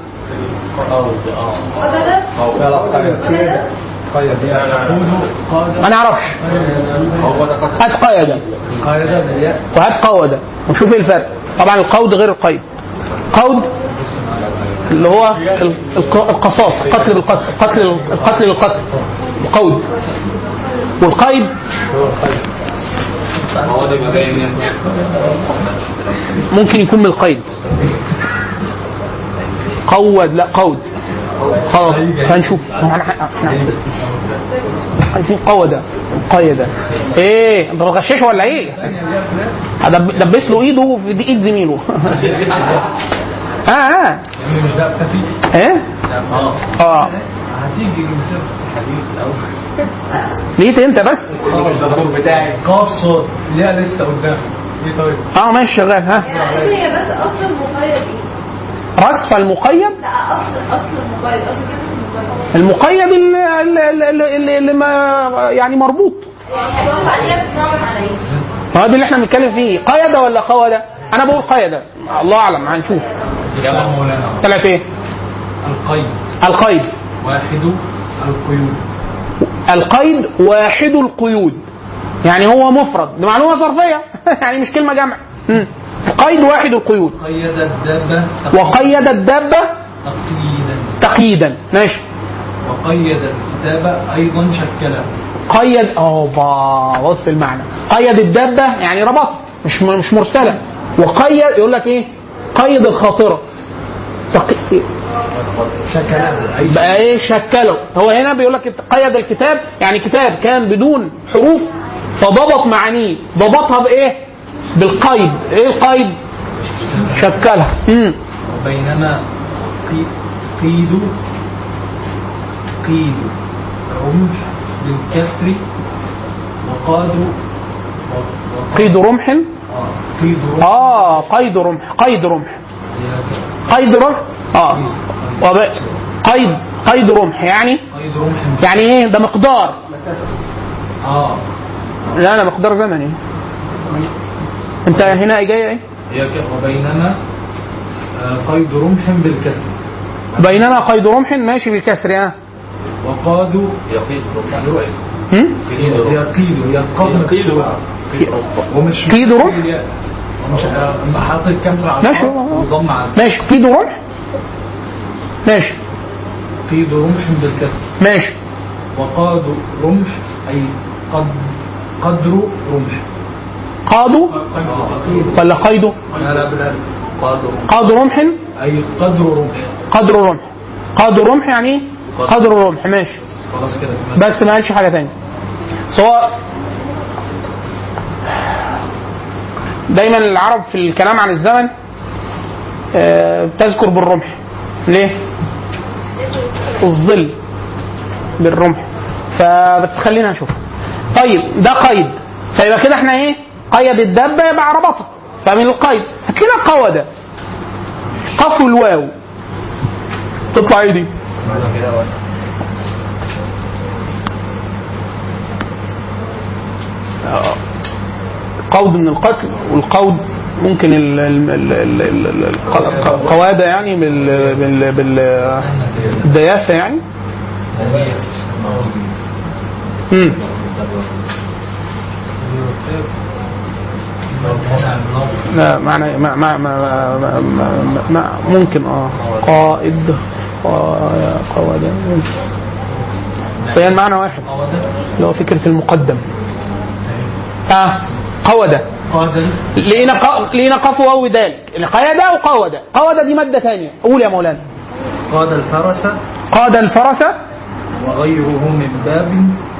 ما نعرفش هات قيدة وهات قودة ونشوف ايه الفرق طبعا القود غير القيد قود اللي هو ال- الق- القصاص القتل بالقتل القتل القتل للقتل القود والقيد هو ده يبقى جاي منين؟ ممكن يكون من القيد قود لا قود خلاص هنشوف احنا احنا عايزين قودة قيدة ايه انت بتغششه ولا ايه؟ هدب- دبس له ايده في ايد زميله اه اه مش ده بتفي ايه؟ اه هتيجي مسافة الحديث الأول لقيت انت بس مش ده الدور بتاعي قاف صوت لا لسه قدام ايه طيب اه ماشي شغال ها يعني معلش هي بس أصل المقيد إيه؟ رصف المقيد لا أصل أصل المقيد أصل كلمة المقيد المقيد اللي, اللي, اللي, اللي ما يعني مربوط يعني هتوقف عليها بتتعامل على إيه؟ ما هو ده اللي احنا بنتكلم فيه قيد ولا قودة انا بقول قيدة الله اعلم هنشوف يا مولانا طلعت ايه القيد القيد واحد القيود القيد واحد القيود يعني هو مفرد دي معلومه ظرفيه يعني مش كلمه جمع مم. قيد واحد القيود قيد الدابة وقيد الدابه تقييدا تقييدا ماشي وقيد الكتابة أيضا شكلا قيد اوبا بص المعنى قيد الدابه يعني ربط مش مش مرسله وقيد يقول لك ايه قيد الخاطره تق... شكلا أي بقى ايه شكله هو هنا بيقول لك قيد الكتاب يعني كتاب كان بدون حروف فضبط معانيه ضبطها بايه بالقيد ايه القيد شكلها امم وبينما قي- قيد قيد رمح بالكسر وقاد و- قيد رمح آه، قيد رمح اه قيد رمح قيد رمح قيد رمح اه وب... قيد قيد رمح يعني قيد رمح يعني ايه ده مقدار اه لا لا مقدار زمني انت هنا جايه ايه هي ك- وبينما آه، قيد رمح بالكسر بينما قيد رمح ماشي بالكسر اه وقاد يقيد هم؟ هي قيد هي القاد مكسورة ومش قيد رمح ومش آه، حاطط كسر على ماشي. القاف وضم على ماشي قيد رمح ماشي قيد رمح بالكسر ماشي وقاد رمح أي قد قدر رمح قادوا ولا قيدوا لا لا بالألف قاد رمح قاد رمح أي قدر رمح قدر رمح قدر رمح يعني ايه؟ قدر رمح ماشي خلاص كده تمام بس ما قالش حاجه تانية سواء دايما العرب في الكلام عن الزمن آه، تذكر بالرمح ليه؟ الظل بالرمح فبس خلينا نشوف طيب ده قيد فيبقى كده احنا ايه؟ قيد الدابه يبقى ربطها فمن القيد هات لنا قوده قف الواو تطلع ايه دي؟ قود من القتل والقود ممكن ال- ال- ال- ال- ال- ال- الق- القوادة يعني بال بال بال بالديافة يعني مم. لا معنى ما ما ما ما ما ما ما ممكن اه قائد قا- قوادة ممكن. بس هي المعنى واحد اللي هو فكرة المقدم اه قودة قاد لقينا ق... لقينا قف واو ذلك قيادة وقودة قودة دي مادة ثانية قول يا مولانا قاد الفرس قاد الفرس وغيره من باب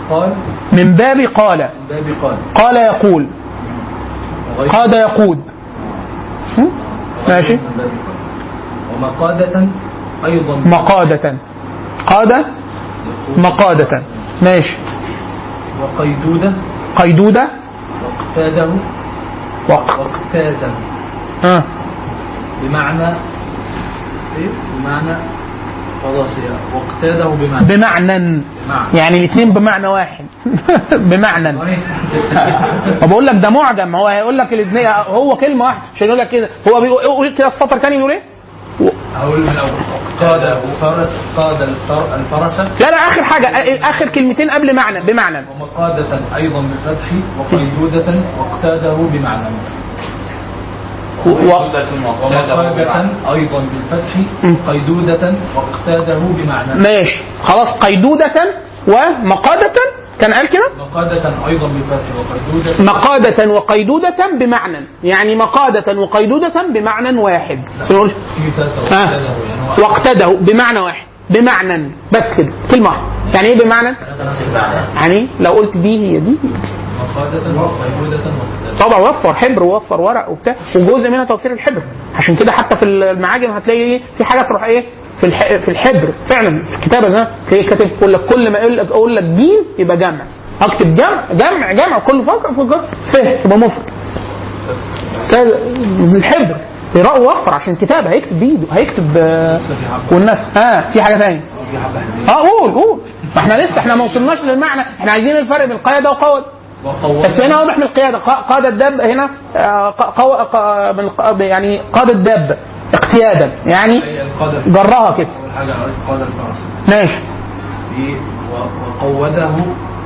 قال من باب قال من باب قال قال يقول وغير قاد يقود هم؟ ماشي من باب قال ومقادة أيضا مقادة قاد مقادة ماشي وقيدودة قيدودة واقتاده وق واقتاده ها بمعنى ايه بمعنى خلاص يا واقتاده بمعنى بمعنى بمعنى يعني الاثنين بمعنى واحد بمعنى ما بقول لك ده معجم هو هيقول لك الاثنين هو كلمه واحده عشان يقول لك كده هو بيقول يقول كده السطر كان بيقول ايه؟ أقول من الأول قاد فرس قاد الفر- الفرس لا لا اخر حاجه اخر كلمتين قبل معنى بمعنى ومقادة أيضا بالفتح وقيدودة واقتاده بمعنى و- ومقادة أيضا بالفتح م. قيدودة واقتاده بمعنى ماشي خلاص قيدودة ومقادة كان قال كده مقادة أيضا بالفتح وقيدودة مقادة وقيدودة بمعنى يعني مقادة وقيدودة بمعنى واحد بس نقول في ثلاثة آه. واقتاده يعني هو واقتده بمعنى واحد بمعنى بس كده كلمة واحدة يعني ايه بمعنى؟ يعني لو قلت دي هي دي مقادة وقيدودة واقتاده طبعا وفر حبر ووفر ورق وبتاع وجزء منها توفير الحبر عشان كده حتى في المعاجم هتلاقي ايه في حاجه تروح ايه في الح... في الحبر فعلا في الكتابه ده تلاقيه كاتب يقول لك كل ما يقول لك اقول لك جيم يبقى جمع اكتب جمع جمع جمع كل فقره فقره فه يبقى مفرد كده الحبر يقرأ وفر عشان كتابه هيكتب بايده هيكتب آه، والناس ها في حاجه ثانيه اه قول قول ما احنا لسه احنا ما وصلناش للمعنى احنا عايزين الفرق بين قياده وقود بس هنا واضح من القياده قا- قاد الدب هنا آه، قا- قو... قا- من ق- يعني قاد الدب اقتيادا يعني هي القادة جرها كده أول حاجة قاد الفرس ماشي في و- وقوده آه،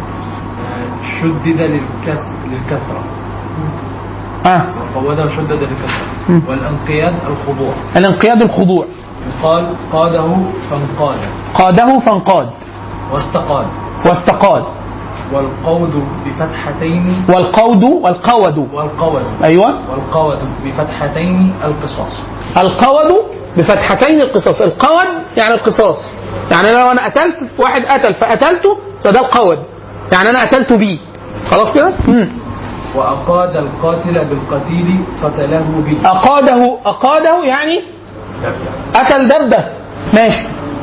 شدد للكث... للكثرة ها وقوده شدد للكثرة مم. والانقياد الخضوع الانقياد الخضوع يقال قاده فانقاد قاده فانقاد واستقاد واستقاد والقود بفتحتين والقود والقود والقود ايوه والقود بفتحتين القصاص القود بفتحتين القصاص القود يعني القصاص يعني لو انا قتلت واحد قتل فقتلته فده القود يعني انا قتلت بيه خلاص كده مم. وأقاد القاتل بالقتيل قتله به أقاده أقاده يعني قتل دبة ماشي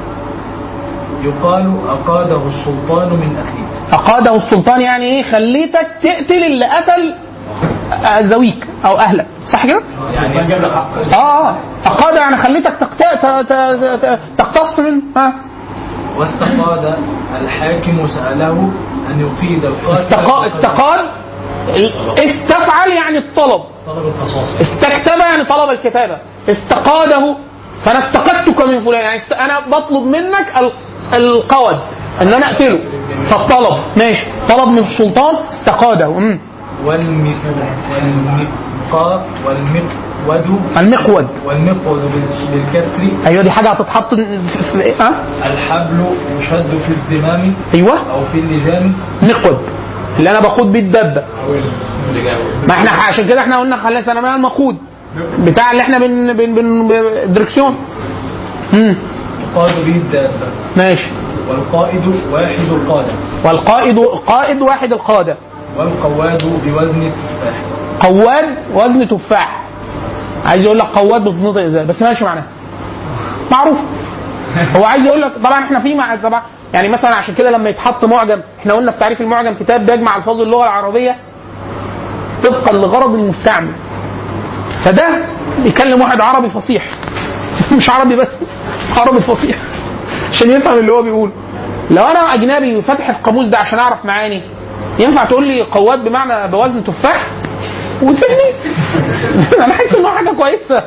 يقال أقاده السلطان من أخيه أقاده السلطان يعني إيه خليتك تقتل اللي قتل آه، زويك أو أهلك صح كده؟ يعني آه آه أقاده يعني خليتك تقت- ت- ت- ت- تقتص منه ها واستقاد الحاكم سأله أن يقيد القاتل استقا استقاد استفعل يعني الطلب طلب القصاص استكتب يعني طلب الكتابة استقاده فأنا استقدتك من فلان يعني است... أنا بطلب منك ال... القود أن أنا أقتله فالطلب ماشي طلب من السلطان استقاده مم. والمق والمقا والمقود المقود والمقود بال- بالكسر أيوه دي حاجة هتتحط في في إيه؟ ها الحبل يشد في الزمام أيوه أو في اللجام مقود اللي أنا بقود بيه الدبة ما احنا عشان كده احنا قلنا خلينا سنة المقود بتاع اللي احنا بن بن بن دركسيون امم يقاد به الدابة ماشي والقائد واحد القادة والقائد قائد واحد القادة والقواد بوزن التفاح قواد وزن تفاح عايز يقول لك قواد بتنطق ازاي بس ماشي معناها معروف هو عايز يقول لك طبعا احنا في مع طبعا يعني مثلا عشان كده لما يتحط معجم احنا قلنا في تعريف المعجم كتاب بيجمع الفاظ اللغه العربيه طبقا لغرض المستعمل فده بيكلم واحد عربي فصيح مش عربي بس عربي فصيح عشان يفهم اللي هو بيقوله لو انا اجنبي وفاتح القاموس ده عشان اعرف معاني ينفع تقول لي قواد بمعنى بوزن تفاح وتسيبني انا حاسس ان هو حاجه كويسه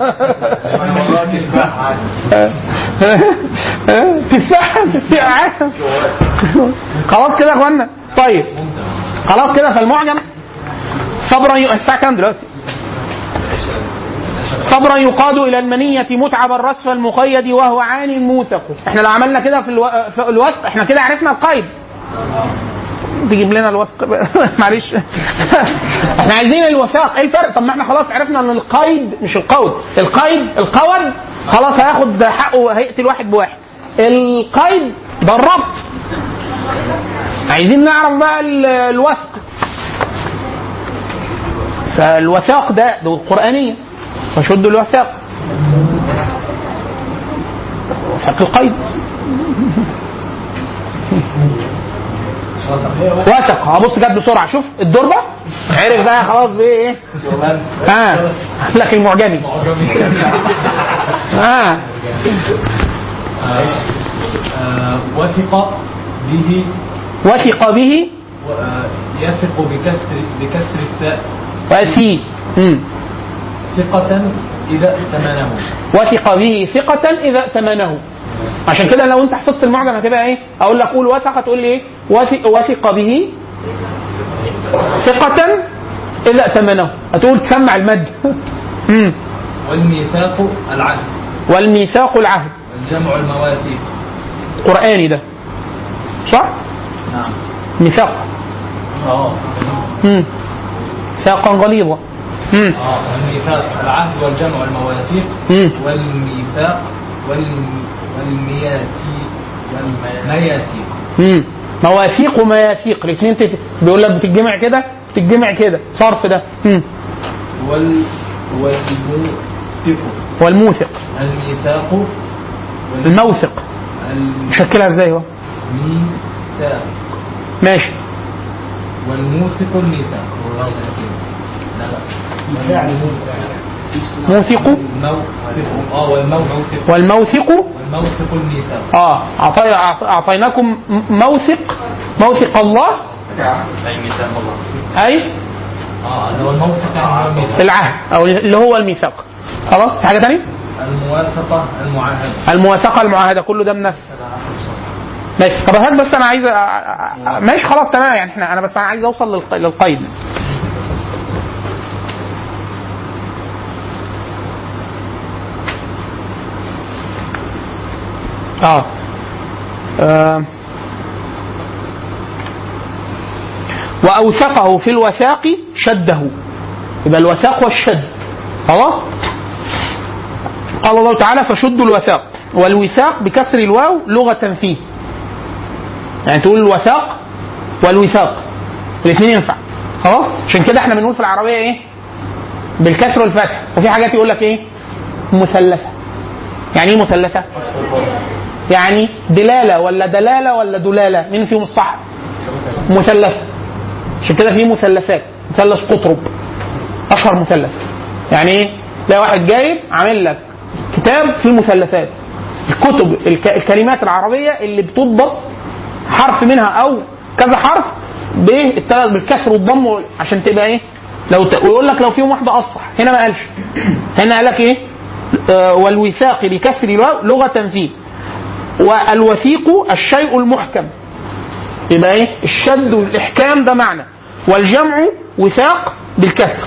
تفاح تفاح خلاص كده يا اخوانا طيب خلاص كده فالمعجم صبرا ي... الساعه كام دلوقتي؟ صبرا يقاد الى المنيه متعب الرسف المقيد وهو عاني موثق احنا لو عملنا كده في, الو... في الوصف احنا كده عرفنا القيد تجيب لنا الوثق معلش احنا عايزين الوثاق ايه الفرق طب ما احنا خلاص عرفنا ان القيد مش القود القيد القود خلاص هياخد حقه هيقتل واحد بواحد القيد ده الربط عايزين نعرف بقى ال- الوثق فالوثاق ده ده قرآنية فشد الوثاق وثاق القيد وثق هبص جد بسرعة شوف الدور ده عرف بقى خلاص بايه ايه ها لك المعجمي ها آه، وثق به وثق به آه، يثق بكسر بكسر الثاء وثي مم. ثقة إذا ائتمنه وثق به ثقة إذا ائتمنه عشان كده لو انت حفظت المعجم هتبقى ايه؟ اقول لك قول وثق تقول لي ايه؟ وثق, وثق به ثقة إذا ائتمنه هتقول تسمع المد مم. والميثاق العهد والميثاق العهد والجمع المواثيق قرآني ده صح؟ نعم ميثاق اه مم. ميثاقا غليظا مم. اه والميثاق العهد والجمع المواثيق مم. والميثاق والم... والمياتي والمياتيق مم. مواثيق ومياثيق الاثنين تت... بيقول لك بتتجمع كده بتتجمع كده صرف ده مم. وال والموثق والموثق الميثاق وال- الموثق شكلها ازاي هو الميثاق ماشي والموثق الميثاق لا لا موثق الموثق اه والموثق والموثق والموثق الميثاق اه أعطي... أعط- اعطيناكم م- موثق موثق الله أي ميثاق الله اي اه اللي هو الموثق يعني هو الميثاق العهد او اللي هو الميثاق خلاص في حاجه ثانيه الموافقة المعاهدة الموافقه المعاهده كله ده من نفس ماشي طب هات بس انا عايز أ- أ- أ- ماشي خلاص تمام يعني احنا انا بس انا عايز اوصل للق- للقيد اه, آه. واوثقه في الوثاق شده يبقى الوثاق والشد خلاص قال الله تعالى فشدوا الوثاق والوثاق بكسر الواو لغة فيه يعني تقول الوثاق والوثاق الاثنين ينفع خلاص عشان كده احنا بنقول في العربية ايه بالكسر والفتح وفي حاجات يقول لك ايه مثلثة يعني ايه مثلثة يعني دلالة ولا دلالة ولا دلالة مين فيهم الصح مثلثة عشان كده في مثلثات مثلث قطرب اشهر مثلث يعني ايه تلاقي واحد جايب عامل لك كتاب فيه مثلثات الكتب الك- الكلمات العربيه اللي بتضبط حرف منها او كذا حرف بالتل- بالكسر والضم عشان تبقى ايه لو ت... ويقول لك لو فيهم واحده افصح هنا ما قالش هنا قال لك ايه آه والوثاق بكسر الواو لغه فيه والوثيق الشيء المحكم يبقى ايه الشد والاحكام ده معنى والجمع وثاق بالكسر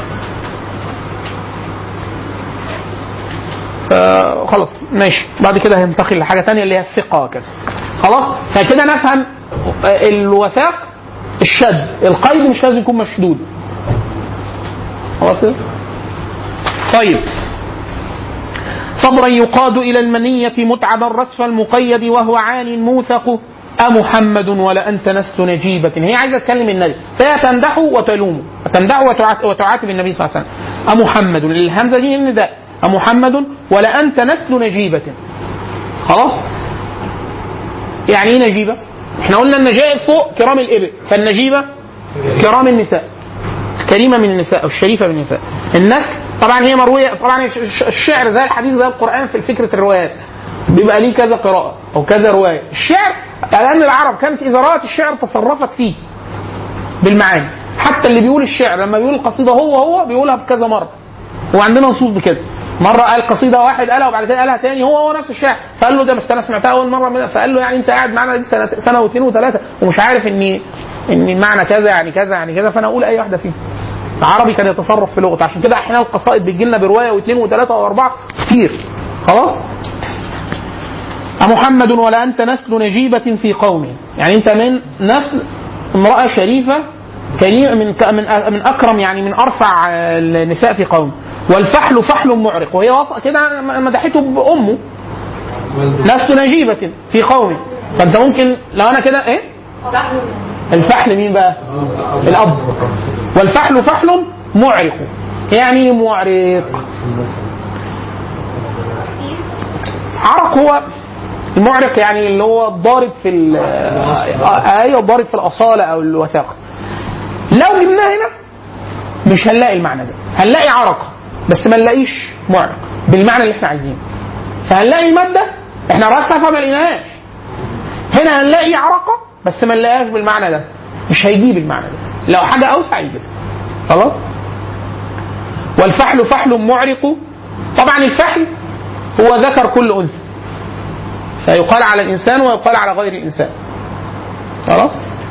آه خلاص ماشي بعد كده هينتقل لحاجه ثانيه اللي هي الثقه وكذا خلاص فكده نفهم آه، الوثاق الشد القيد مش لازم يكون مشدود خلاص كده طيب صبرا يقاد إلى المنية متعبا رسف المقيد وهو عان موثق أمحمد ولا أنت نست نجيبة هي عايزة تكلم النبي فهي تمدحه وتلومه تمدحه وتعات- وتعاتب النبي صلى الله عليه وسلم أمحمد الهمزة دي النداء أمحمد ولا أنت نسل نجيبة خلاص يعني ايه نجيبة احنا قلنا النجائب فوق كرام الإبل فالنجيبة كرام النساء كريمه من النساء او الشريفه من النساء النسل طبعا هي مرويه طبعا الش- الش- الشعر زي الحديث زي القران في فكره الروايات بيبقى ليه كذا قراءه او كذا روايه الشعر لان العرب كانت اذا رات الشعر تصرفت فيه بالمعاني حتى اللي بيقول الشعر لما بيقول القصيده هو هو بيقولها بكذا مره وعندنا نصوص بكده مره قال قصيده واحد قالها وبعد كده قالها تاني هو هو نفس الشعر فقال له ده بس انا سمعتها اول مره من فقال له يعني انت قاعد معانا دي سنه سنه واثنين وثلاثه ومش عارف ان ان المعنى كذا يعني كذا يعني كذا فانا اقول اي واحده فيهم العربي كان يتصرف في لغته عشان كده احيانا القصائد بتجي لنا بروايه واثنين وثلاثه واربعه كتير خلاص أمحمد ولا أنت نسل نجيبة في قومه يعني أنت من نسل امرأة شريفة كريمة من من من أكرم يعني من أرفع النساء في قومه والفحل فحل معرق وهي وص- كده مدحته بأمه لست نجيبة في قومي فأنت ممكن لو أنا كده إيه الفحل مين بقى الاب والفحل فحل معرق يعني إيه معرق عرق هو المعرق يعني اللي هو الضارب في ال- آه، ايوه الضارب في الاصاله او الوثاقه لو جبناه هنا مش هنلاقي المعنى ده هنلاقي عرقه بس ما نلاقيش معرق بالمعنى اللي احنا عايزينه فهنلاقي الماده احنا راسها فما لقيناهاش هنا هنلاقي عرقه بس ما نلاقيهاش بالمعنى ده مش هيجيب المعنى ده لو حاجه اوسع يجيب خلاص والفحل فحل معرق طبعا الفحل هو ذكر كل انثى فيقال على الانسان ويقال على غير الانسان خلاص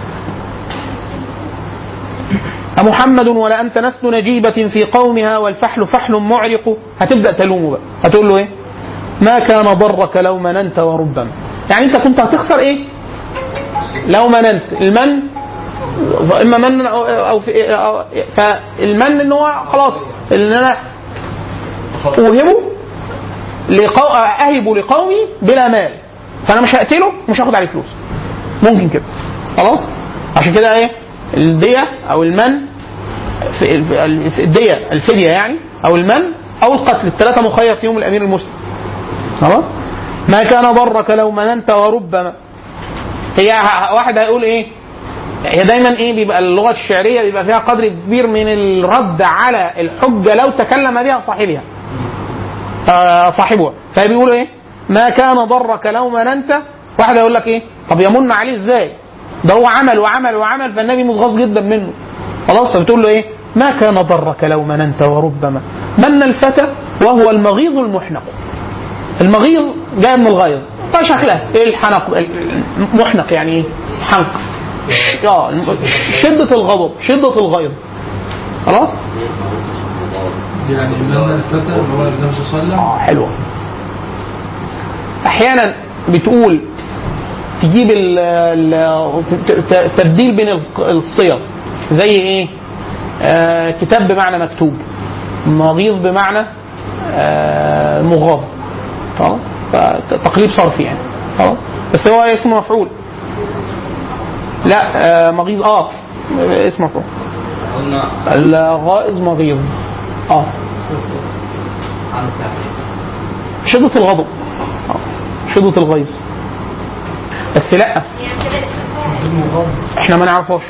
أمحمد ولا أنت نسل نجيبة في قومها والفحل فحل معرق هتبدأ تلومه بقى هتقول له إيه ما كان ضرك لو مننت وربما يعني أنت كنت هتخسر إيه لو مننت المن اما من او او في أو فالمن ان هو خلاص ان انا اوهبه لقو... اهبه لقومي بلا مال فانا مش هقتله مش هاخد عليه فلوس ممكن كده خلاص عشان كده ايه الدية او المن في ال- في الدية الفدية يعني او المن او القتل الثلاثة مخير فيهم الامير المسلم خلاص ما كان ضرك لو مننت وربما هي ه- واحد هيقول ايه هي دايما ايه بيبقى اللغه الشعريه بيبقى فيها قدر كبير من الرد على الحجه لو تكلم بها صاحبها آه صاحبها فبيقولوا ايه ما كان ضرك لو مننت واحد يقول لك ايه طب يمن عليه ازاي ده هو عمل وعمل وعمل فالنبي متغاظ جدا منه خلاص فبتقول له ايه ما كان ضرك لو مننت وربما من الفتى وهو المغيظ المحنق المغيظ جاي من الغيظ طيب شكلها ايه الحنق المحنق يعني ايه حنق ش- اه شدة الغضب شدة الغيظ خلاص يعني من الفتى اللي هو النبي صلى الله عليه وسلم اه حلوة احيانا بتقول تجيب ال ال ت- تبديل بين الق- الصيغ زي ايه آه كتاب بمعنى مكتوب مغيظ بمعنى آه مغاض خلاص فتقليب صرفي يعني خلاص بس هو اسم مفعول لا آه مغيظ اه اسم مفعول قلنا الغائظ مغيظ اه شدة الغضب آه. شدة الغيظ بس لا يعني كده الاسم احنا ما نعرفهاش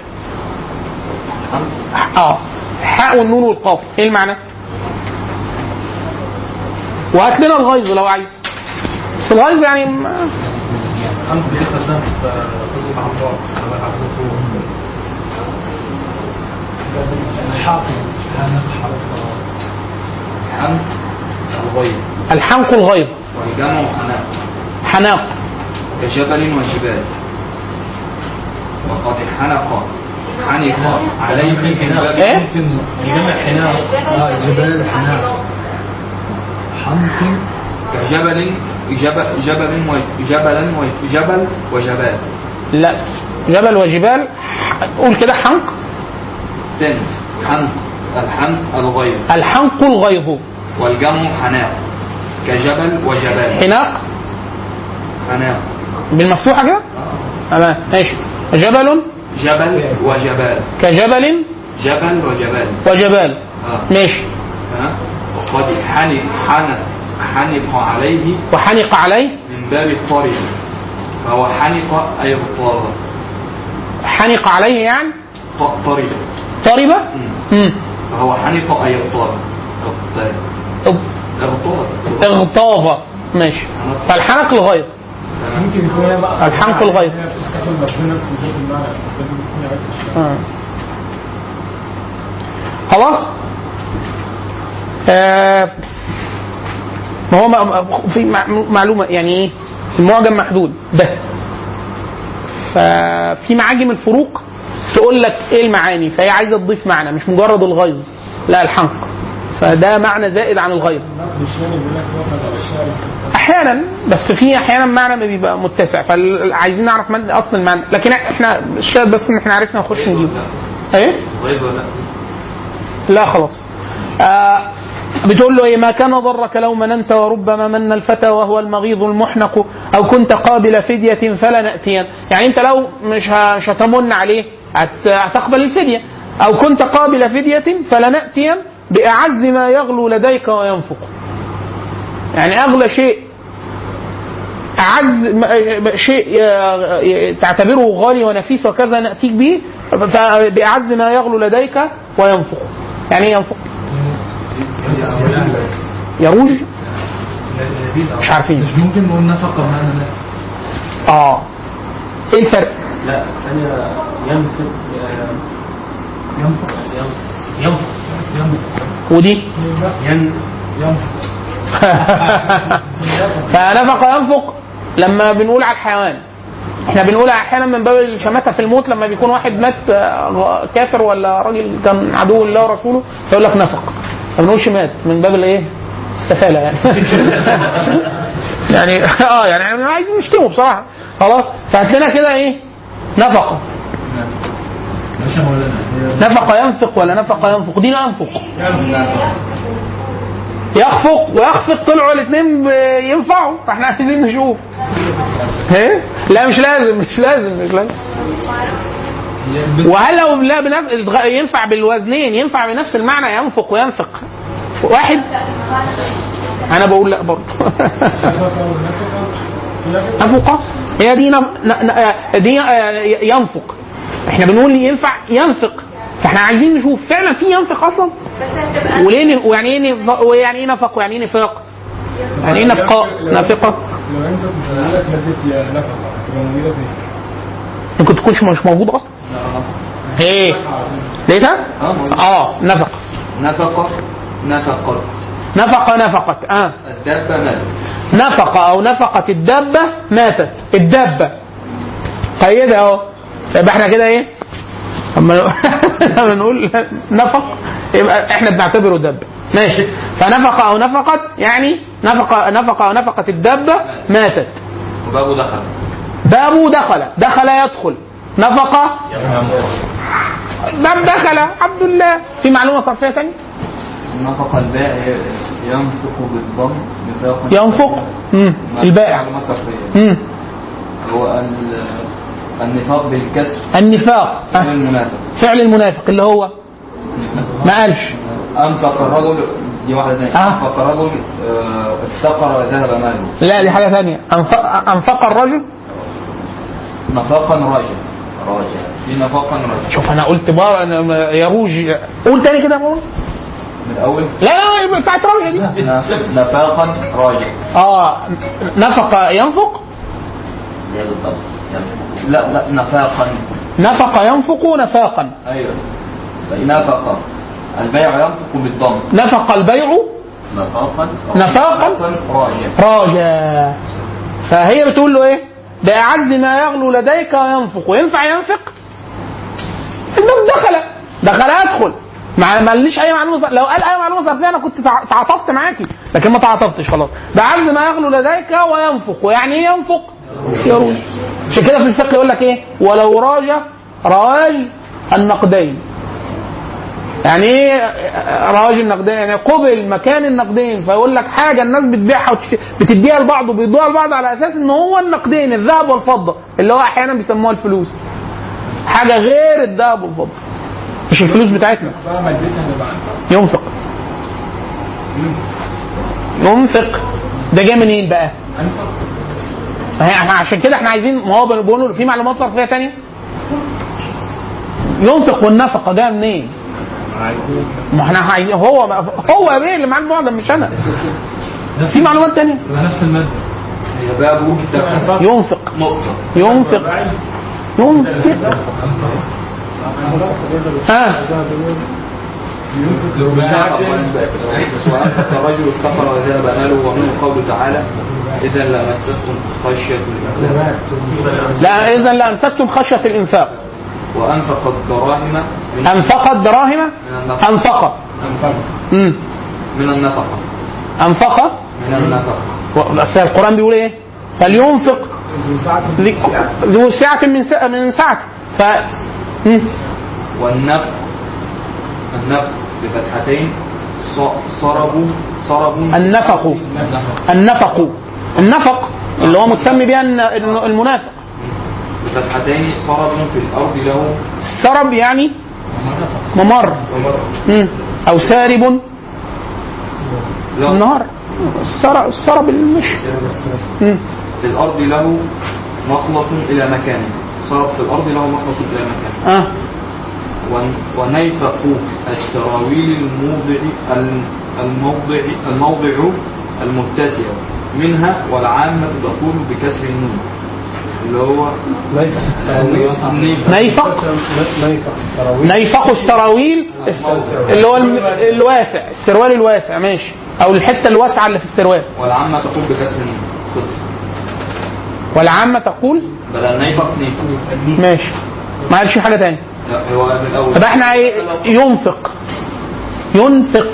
اه حاء والنون والقاف ايه المعنى؟ وهات لنا الغيظ لو عايز بس الغيظ يعني ما- أنت بتستخدم في قصة عمار سواء عبد حن الغيب الحنق الغيظ والجمع حناق حناق كجبل وجبال وقد حنق حنق عليه من باب ايه؟ ممكن الجمع حناق اه جبال حناق حنق كجبل جبل جبل وجبلا وجبل وجبال لا جبل وجبال قول كده حنق تاني حنق الحنق الغيب الحنق الغيظ والجمع حناق كجبل وجبال حناق حناق بالمفتوحة كده تمام ماشي جبل جبل وجبال كجبل جبل وجبال وجبال آه. ماشي ها؟ وقد حنق حنق حنق عليه وحنق عليه من باب الطرب فهو حنق أي اغتاظ حنق عليه يعني ط- طرب طربة مم. مم. فهو حنق أي اغتاظ اغتاظ اغتاظ اغتاظ ماشي فالحنق الغيظ ممكن يكون هي بقى الحنق الغيظ. هي بتستخدم مفهوم نفس بالذات المعنى لازم تكون عرفت آه. خلاص آه ما هو م- في مع- معلومه يعني ايه المعجم محدود ده ففي معاجم الفروق تقول لك ايه المعاني فهي عايزه تضيف معنى مش مجرد الغيظ لا الحنق فده معنى زائد عن الغيظ النقد الشامل بيقول لك وقد على الشعر السبت احيانا بس في احيانا معنى ما بيبقى متسع فعايزين نعرف من اصل المعنى لكن احنا الشاهد بس ان احنا عرفنا نخش نجيب ايه غيظ ولا لا خلاص آه بتقول له ايه ما كان ضرك لو مننت وربما من الفتى وهو المغيظ المحنق او كنت قابل فدية فلا نأتين يعني انت لو مش ه- مش هتمن عليه هت- هتقبل الفدية او كنت قابل فدية فلا نأتين بأعز ما يغلو لديك وينفق يعني اغلى شيء اعز م- شيء ي- ي- تعتبره غالي ونفيس وكذا ناتيك به ف- باعز ما يغلو لديك وينفق يعني ايه ينفق يروج مش عارفين مش ممكن نقول نفقة بمعنى نفس اه ايه الفرق لا ثانية ينفق ينفق ينفق ينفق ودي ين ينفق فنفق ينفق لما بنقول على الحيوان احنا بنقولها احيانا من باب الشماتة في الموت لما بيكون واحد مات آه، كافر ولا راجل كان عدو لله ورسوله فيقول لك نفق ما بنقولش مات من باب الايه؟ استفالة يعني يعني اه يعني احنا عايزين نشتمه بصراحة خلاص فهات لنا كده ايه؟ نفقة ماشي يا مولانا هي نفق ينفق ولا نفق ينفق دي ينفق يخفق ويخفق طلعوا الاثنين ينفعوا فاحنا عايزين نشوف ايه لا مش لازم مش لازم مش لازم وهل لو لا بنف... ينفع بالوزنين ينفع بنفس المعنى ينفق وينفق واحد انا بقول لا برضه نفقة هي دي نف... ن... ن... دي آه، ينفق احنا بنقول ينفع ينفق فاحنا عايزين نشوف فعلا في ينفق اصلا بس هتبقى وليه ن- ويعني ايه نف- ويعني ايه نفق ويعني ايه نفاق يعني ايه نفقاء نافقه لو انت مش هقولك مادة يا نفقة هتبقى موجودة فين؟ ممكن تكونش مش موجود اصلا ايه لقيتها اه موجود. اه نفق نفقة نفقت نفق نفقت اه الدابة ماتت نفق او نفقت الدابه ماتت الدابه قيدها اهو يبقى احنا كده ايه اما لما نقول نفق يبقى احنا بنعتبره دابه ماشي فنفق او نفقت يعني نفق نفق او نفقت الدابه ماتت وبابه دخل بابه دخل دخل يدخل نفق باب دخل عبد الله في معلومه صرفيه ثانيه نفق البائع ينفق بالضم نفاقا ينفق مم. البائع معلومات صرفية مم. هو ال- النفاق بالكسر النفاق من آه. المنافق فعل المنافق اللي هو ما قالش أنفق الرجل دي واحدة ثانية آه. أنفق الرجل آه، افتقر وذهب ماله لا دي حاجه ثانيه انفق, أنفق الرجل نفاقا راجع راجع في نفاقا راجع شوف انا قلت بار أنا يروج قول تاني كده يا مروان. من الأول لا لا بتاعت روجه دي نف- نفاقا راجع اه نفق ينفق ليه بالضبط لا لا نفاقا نفق ينفق نفاقا أيوه نفق البيع ينفق بالضم نفق البيع نفاقا نفاقا راجع راجع فهي بتقول له ايه بأعز ما يغلو لديك وينفق وينفع ينفق الباب دخل دخل يدخل ما ما قاليش اي معلومه صر- لو قال اي معلومه صرفيه انا كنت تع- تعاطفت معاكي لكن ما تعاطفتش خلاص بأعز ما يغلو لديك وينفق ويعني ايه ينفق يروج عشان كده في الفقه يقول لك ايه ولو راج رواج النقدين يعني ايه رواج النقدين يعني قبل مكان النقدين فيقول لك حاجه الناس بتبيعها وتش- بتديها لبعض وبيدوها لبعض على اساس ان هو النقدين الذهب والفضه اللي هو احيانا بيسموها الفلوس حاجه غير الذهب والفضه مش الفلوس بتاعتنا بقى مادتها اللي بعد ينفق ينفق ده جاي منين بقى؟ ما هي احنا عشان كده احنا عايزين ما هو بنقول في معلومات صرفيه تانية ينفق والنفقه جايه منين؟ ما احنا عايزين هو هو يا بيه اللي معاك معجم مش انا في معلومات تانية تبقى نفس المادة هي بابه دخل ينفق نقطة ينفق ينفق ها وأنفق الرجل افتقر وذهب ماله ومنه قوله تعالى إذا لمستكم خشية الإنفاق لا اذا لامسكتم خشيه الانفاق وأنفق الدراهم من انفقت دراهم من النفقة انفق امم من النفقة انفق من النفقة بس القران بيقول ايه؟ فلينفق ذي- ذو سعة من سعة من سعته ف مم. والنفق النفق بفتحتين ص- صرب صرب النفق النفق النفق اللي هو متسمي بها الن- الن- المنافق بفتحتين صرب في الأرض له السرب يعني ممر مم. او سارب له النهار السرب السرب المشي مم. في الأرض له مخلص إلى مكانه صرب في الأرض له مخلص إلى مكانه اه ون- ونيفق السراويل الموضع الم- الموضع الموضع المتسع منها والعامة تقول بكسر النون اللي هو نيفق السراويل نيفق نيفق السراويل نيفق السراويل اللي هو الم- الواسع السروال الواسع ماشي او الحته الواسعه اللي في السروال والعامة تقول بكسر النون خلص والعامه تقول بدل نيفق نيفق ماشي ما قالش حاجه تاني لا هو من الأول طب احنا ايه ينفق ينفق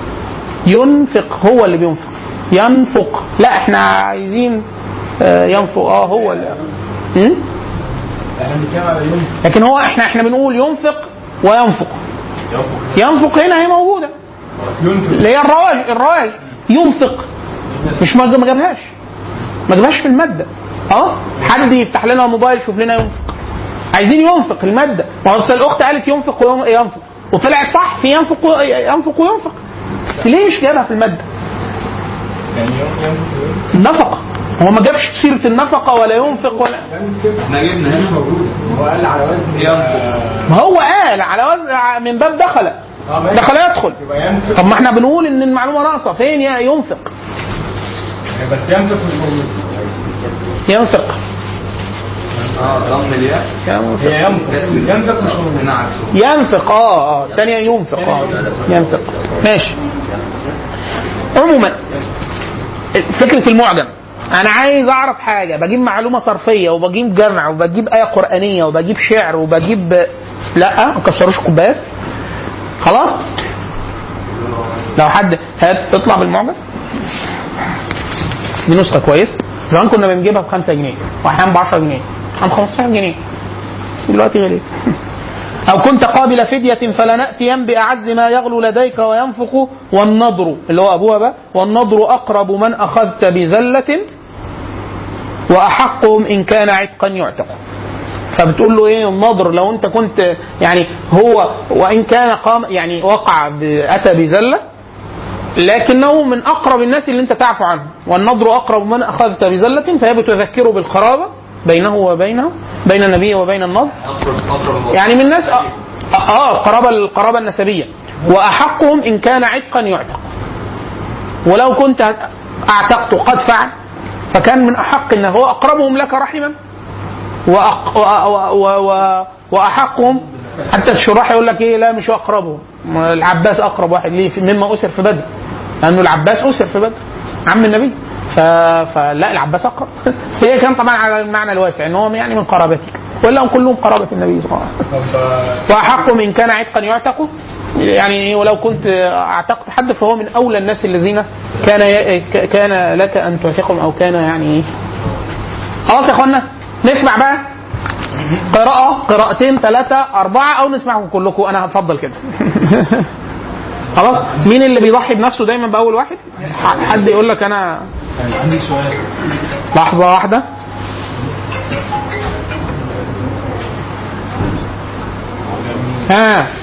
ينفق هو اللي بينفق ينفق لا احنا عايزين آه، ينفق اه هو اللي م? احنا بنتكلم على يوم لكن هو احنا احنا بنقول ينفق وينفق ينفق هنا هي موجوده ينفق اللي هي الرواج الرواج ينفق مش ما ما جابهاش ما جابهاش في الماده اه حد يفتح لنا الموبايل يشوف لنا ينفق عايزين ينفق الماده ما هو أصل الاخت قالت ينفق وينفق وطلعت صح في ينفق و- ينفق وينفق بس ليه مش جايبها في الماده؟ يعني يوم ينفق النفقه هو ما جابش سيره النفقه ولا ينفق ولا احنا جبنا مش هنا موجودة هو قال على وزن ينفق. ما هو قال على وزن من باب دخل اه ماشي. دخل يدخل يبقى ينفق طب ما احنا بنقول ان المعلومه ناقصه فين يا ينفق بس ينفق مش موجود ينفق اه ضم الياء ينفق هي ينفق ينفق مش موجود هنا عكسه ينفق اه اه الثانية ينفق اه ينفق ماشي عموما فكرة المعجم أنا عايز أعرف حاجة بجيب معلومة صرفية وبجيب جمع وبجيب آية قرآنية وبجيب شعر وبجيب لا ما كسروش كوبايات خلاص لو حد هات اطلع بالمعجم دي نسخة كويس زمان كنا بنجيبها ب 5 جنيه واحيانا ب 10 جنيه ب 15 جنيه دلوقتي غليت أو كنت قابل فدية فلنأتين بأعز ما يغلو لديك وينفق والنضر اللي هو أبوها بقى والنضر أقرب من أخذت بزلة وأحقهم إن كان عتقا يعتق فبتقول له ايه النضر لو انت كنت يعني هو وان كان قام يعني وقع ب- اتى بزله لكنه من اقرب الناس اللي انت تعفو عنه والنضر اقرب من اخذت بزله فهي بتذكره بالقرابه بينه وبينه بين النبي وبين النضر اقرب اقرب يعني من الناس اه, آه القرابه القرابه النسبيه واحقهم ان كان عتقا يعتق ولو كنت اعتقت قد فعل فكان من احق انه هو اقربهم لك رحما وأق... و... و... و... و... واحقهم حتى الشراح يقول لك ايه لا مش اقربهم ما العباس اقرب واحد ليه في- مما اسر في بدر لانه العباس اسر في بدر عم النبي ف... فلا العباس اقرب بس هي كان طبعا على المعنى الواسع ان هو يعني من قرابتك ولا هم كلهم قرابه النبي صلى الله عليه وسلم طب آه، واحقهم ان كان عتقا يعتق يعني ولو كنت اعتقت حد فهو من اولى الناس الذين كان ي... ك- كان لك ان تعتقهم او كان يعني خلاص يا اخوانا نسمع بقى قراءة قراءتين ثلاثة أربعة أو نسمعهم كلكم أنا هفضل كده خلاص مين اللي بيضحي بنفسه دايما بأول واحد ح- حد يقول لك أنا يعني عندي سؤال لحظة واحدة ها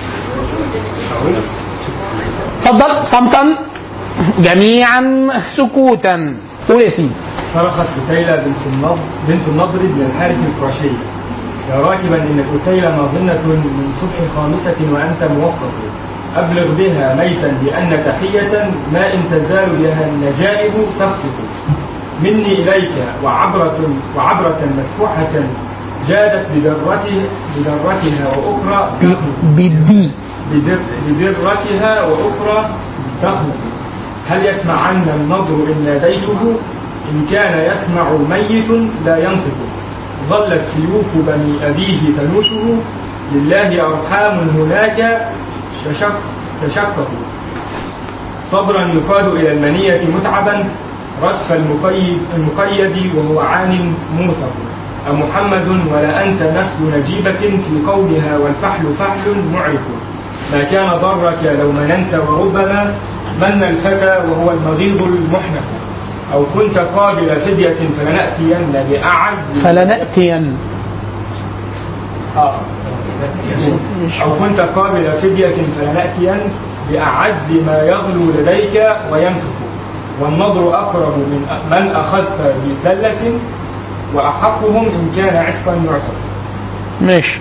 تفضل صمتا جميعا سكوتا قول يا سيدي صرخت قتيلة بنت النضر بنت النضر بن الحارث القرشي يا راكبا ان قتيلة ناظنة من صبح خامسة وانت موفق ابلغ بها ميتا بان تحية ما ان تزال بها النجائب تخفق مني اليك وعبرة وعبرة مسفوحة جادت بدرته بدرتها واخرى تخلق بدي بدر بدرتها وأخرى تخلق هل يسمع عنا النظر إن ناديته إن كان يسمع ميت لا ينطق ظلت سيوف بني أبيه تنوشه لله أرحام هناك تشق تشقق صبرا يقاد إلى المنية متعبا رأس المقيد, المقيد وهو عان موثق أمحمد ولا أنت نسل نجيبة في قولها والفحل فحل معرف ما كان ضرك لو مننت وربما من الفتى وهو المغيظ المحنك أو كنت قابل فدية فلنأتين بأعز فلنأتين آه. أو كنت قابل فدية فلنأتين بأعز ما يغلو لديك وينفك والنظر أقرب من من أخذت بذلة وأحقهم إن كان عتقا يعتق ماشي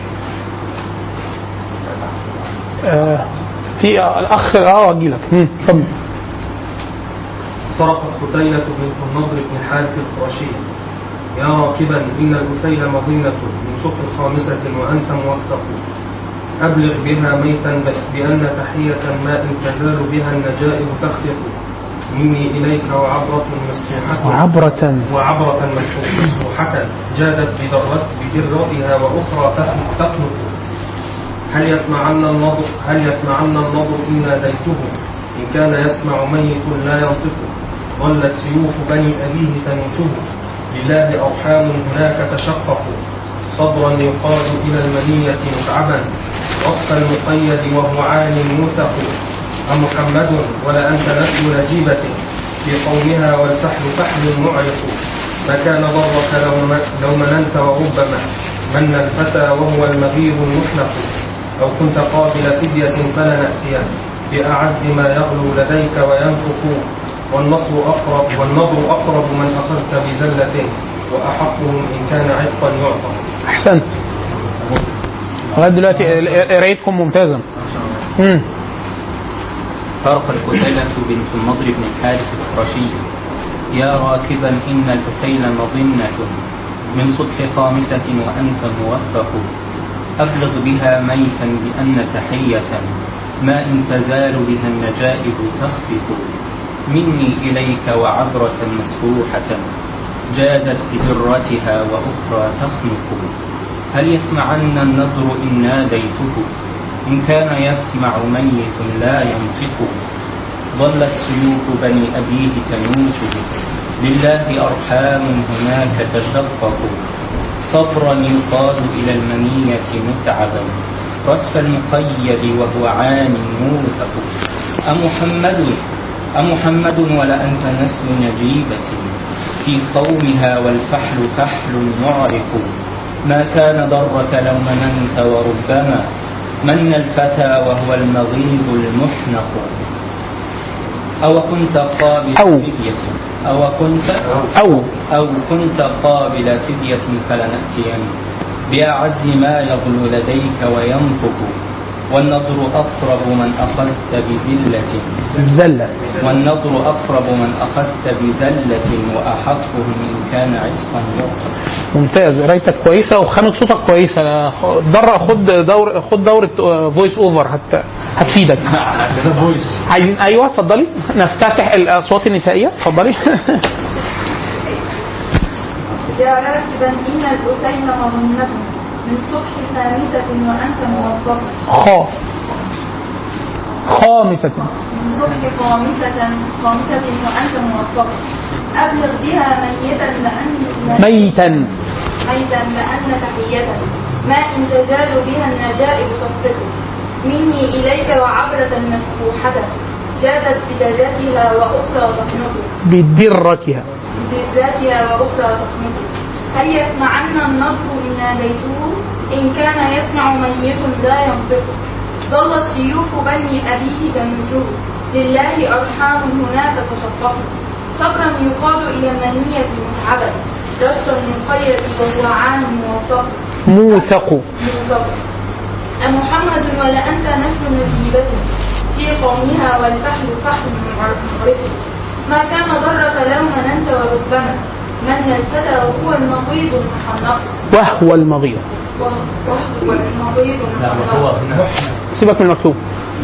آه في آه، الاخ اه اجي لك مم، كمل صرخت قتيلة بنت النضر بن حارث القرشي يا راكبا إن الأثيل مظنة من سوق خامسة وأنت موثق أبلغ بها ميتا ب- بأن تحية ما إن تزال بها النجائب تخفق مني إليك وعبرة مسموحة وعبرة وعبرة مسموح- مسموحة جادت بدرت بدرتها وأخرى تخنق تخنق هل يسمعن النظر هل يسمعن النظر إن ناديته إن كان يسمع ميت لا ينطق ظلت سيوف بني أبيه تنوشه لله أرحام هناك تشقق صبرا يقاد إلى المنية متعبا وصف المقيد وهو عال موثق أمحمد ولا أنت نسل نجيبة في قومها والفحل فحل معرق ما كان ضرك لو, م- لو مننت وربما من الفتى وهو المغير المحنق أو كنت قابل فدية فلنأتين بأعز ما يغلو لديك وينفق والنصر أقرب والنظر أقرب من أخذت بزلة وأحقهم إن كان عتقا يعطى احسنت لغايه دلوقتي ال- قرايتكم ممتازه مم. صرخت قتيلة بنت النضر بن الحارث القرشي يا راكبا إن الأسيل مظنة من صبح خامسة وأنت موفق أبلغ بها ميتا بأن تحية ما إن تزال بها النجائب تخفق مني إليك وعبرة مسفوحة جادت بدرتها وأخرى تخنق هل يسمعن النذر إن ناديته إن كان يسمع ميت لا ينطق ظلت سيوف بني أبيه تنوشه لله أرحام هناك تشقق صبرا يقاد إلى المنية متعبا رسف المقيد وهو عان موثق أمحمد أمحمد ولا أنت نسل نجيبة في قومها والفحل فحل يعرق ما كان ضرك لو مننت وربما من الفتى وهو المغيظ المحنق أو كنت قابل أو. فدية أو كنت أو أو كنت قابل فدية فلنأتين بأعز ما يغلو لديك وينطق والنظر أقرب من أخذت بذلة الزله والنظر أقرب من أخذت بذلة وأحقهم إن كان عتقا يعتق ممتاز قرايتك كويسه وخامه صوتك كويسه اتدرب خد دور خد دوره فويس اوفر هت هتفيدك عايزين ايوه اتفضلي نفتتح الاصوات النسائيه اتفضلي يا راكبا إن الأسيل مظنة من صبح خامسة وأنت موفق خا خامسة من صبح خامسة خامسة وأنت موفق أبلغ بها ميتا لأن ميتا ميتا لأن تحية ما إن تزال بها النجائب تصدق مني إليك وعبرة مسفوحة جادت بدرتها وأخرى تخنق بدرتها بذاتها وأخرى تخنق هل يسمعن النصر إن ناديته إن كان يسمع ميت لا ينطق ظلت سيوف بني أبيه تنجه لله أرحام هناك تشقق صبرا يقاد إلى المنية متعبا رشا مقيد وهو عام موثق موثق موثق أمحمد ولا أنت نسل نجيبة في قومها والفحل فحل معرف ما كان ضرك لو مننت وربما من الفتى وهو المغيض المحنق وهو المغيظ وهو المغيض المحنق سيبك من المكتوب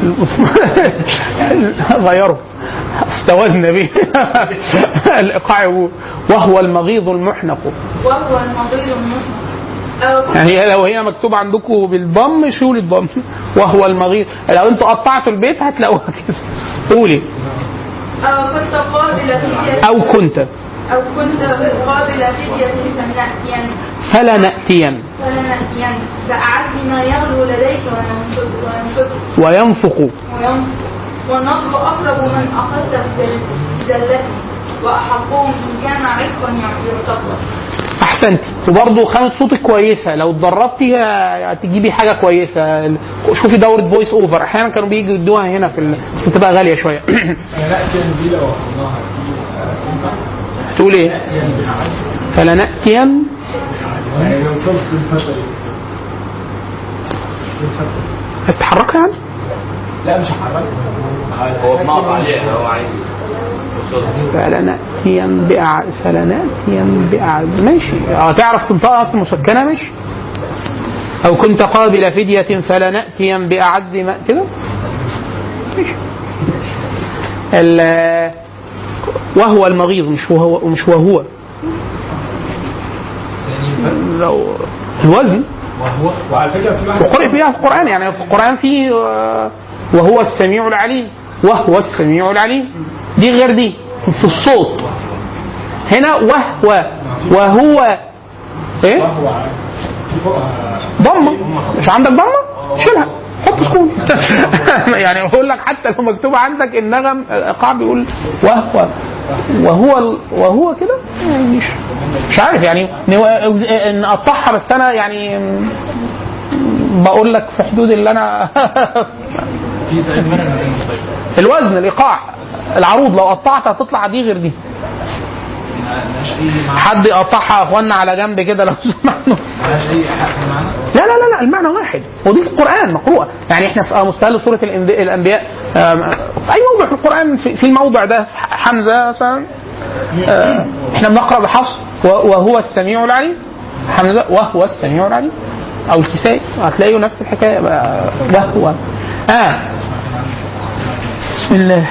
غيره استوى النبي الايقاع يقول وهو المغيظ المحنق وهو المغيض المحنق أو يعني لو هي مكتوبه عندكم بالضم شيلوا الضم وهو المغيظ لو انتوا قطعتوا البيت هتلاقوها كده قولي أو كنت قابل فدية او كنت أو كنت قابل فدية فلنأتين فلنأتين ولنأتين بأعز ما يغلو لديك وينفق وينفق وينفق وينفق والنصر أقرب من أخذت بزل- بزلته وأحقهم إن كان عرقا يعتبر احسنتي وبرضه خامة صوتك كويسة لو اتدربتي آه، تجيبي حاجة كويسة شوفي دورة فويس اوفر احيانا كانوا بيجوا يدوها هنا في ال... بس تبقى غالية شوية نأتي دي لو وصلناها تقول ايه فلنأتين يعني لو وصلت للفترة عايز تحركها يعني لا مش هحركها هو بنقط عليها هو عايز يوصلها فلنأتين بأع... فلنأتين بأعز ماشي اه تعرف تنطقها اصلا مسكنة ماشي أو كنت قابل فدية فلنأتين بأعز ما كده ماشي ال... وهو المغيظ مش وهو مش وهو لو الوزن وهو وعلى فكرة في واحد وقرئ فيها في القرآن يعني في القرآن في آه، وهو السميع العليم وهو السميع العليم دي غير دي في الصوت هنا وهو وهو ايه وهو عارف. في فوقها ضمه مش عندك ضمه شيلها حط سكون يعني بقول لك حتى لو مكتوب عندك النغم الايقاع بيقول وهو وهو ال- وهو كده يعني مش مش عارف يعني نو- نقطعها بس انا يعني بقول لك في حدود اللي انا في تقريبا الوزن الايقاع العروض لو قطعت هتطلع دي غير دي مالهاش اي معنى حد يقطعها يا اخوانا على جنب كده لو سمحتوا مالهاش اي حق معنى لا لا لا لا المعنى واحد ودي في القرآن مقروءة يعني احنا في مستهل سورة الأنبياء, الأنبياء آم، أي موضع في القرآن في, في الموضع ده حمزة مثلا آه، احنا بنقرأ بحفص و- وهو السميع العليم حمزة وهو السميع العليم أو الكسائي هتلاقيه نفس الحكاية بقى، وهو آه بسم الله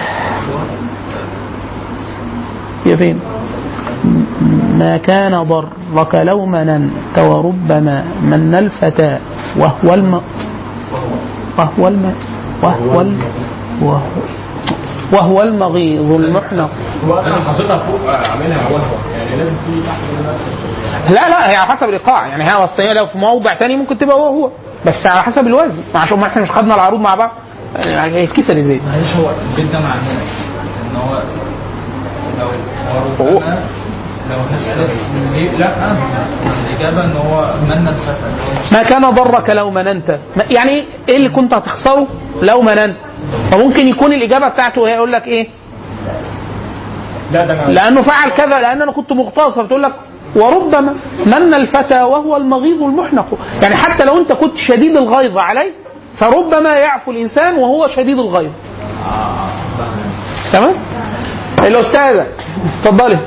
يا فين ما كان ضرك لو مننت وربما من الفتى وهو الم وهو الم وهو الم وهو وهو المغيظ المحنق هو اصلا حاططها فوق آه، عاملها وهو يعني لازم في تحت نفس الشيء لا لا هي على حسب الايقاع يعني هي اصل هي لو في موضع تاني ممكن تبقى هو هو بس على حسب الوزن عشان ما احنا مش خدنا العروض مع بعض يعني هيتكسر ازاي معلش هو البيت ده معناه ان هو لو هو- هو أنا لو الناس قالت ليه لا الاجابه ان هو من الفتى اللي هو مش ما كان ضرك لو مننت ما- يعني ايه اللي كنت هتخسره لو مننت فممكن يكون الاجابه بتاعته هي يقول لك ايه لا ده انا لانه فعل كذا لان انا كنت مغتصب تقول لك وربما من الفتى وهو المغيظ المحنق يعني حتى لو انت كنت شديد الغيظ عليه فربما يعفو الانسان وهو شديد الغيظ تمام الاستاذه اتفضلي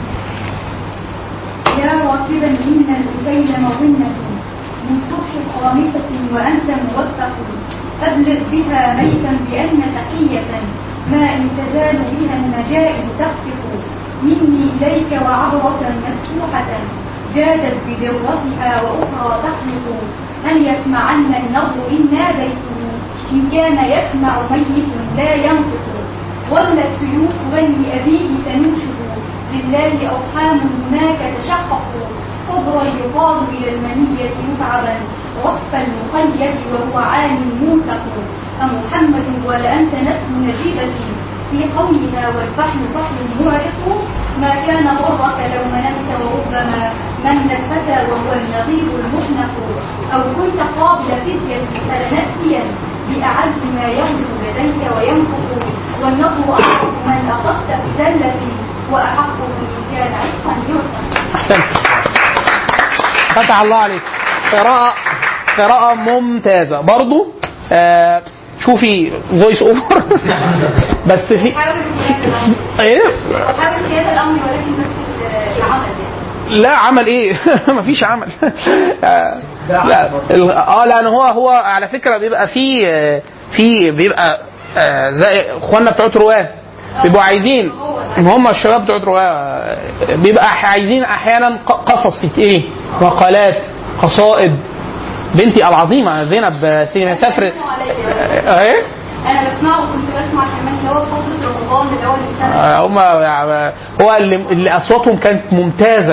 يا راكبا إن الأكيل مظنة من صبح خامسة وأنت موثق أبلغ بها ميتا بأن تحية ما إن تزال بها النجائب تخفق مني إليك وعبرة مسفوحة جادت بدرتها وأخرى تخلق هل يسمعن النظر إن ناديته إن كان يسمع ميت لا ينطق ولت سيوف بني أبيه تنوشب لله أوحام هناك تشققوا صبرا يقال إلى المنية متعبا وصف المقيد وهو عالم موثق أمحمد ولأنت نسل نجيبة في قولها والفحل فحل معرق ما كان ضرك لو مننت وربما من الفتى وهو النظير المحنق أو كنت قابل فدية فلنأتين بأعز ما يغلو لديك وينفق والنظر أحق من أخذت بزلة وأحق من كان عفقا يعتق احسنت فتح الله عليك قراءة قراءة ممتازة برضو آه شوفي فويس اوفر بس في حاول زيادة ايه الأمر حاول زيادة الأمر ولكن نفس العمل يعني لا عمل ايه مفيش عمل آه، لا ال- اه لان هو هو على فكره بيبقى في آه، في بيبقى آه، زي اخواننا بتوع رواه بيبقوا عايزين هم الشباب بتوع رواه آه، بيبقى عايزين احيانا ق- قصص ايه مقالات قصائد بنتي العظيمه زينب سيما سافر آه، ايه أنا بسمعه وكنت بسمع كمان اللي هو في فترة رمضان اللي هو اللي سنة آه، هم هو اللي, اللي اصواتهم كانت ممتازه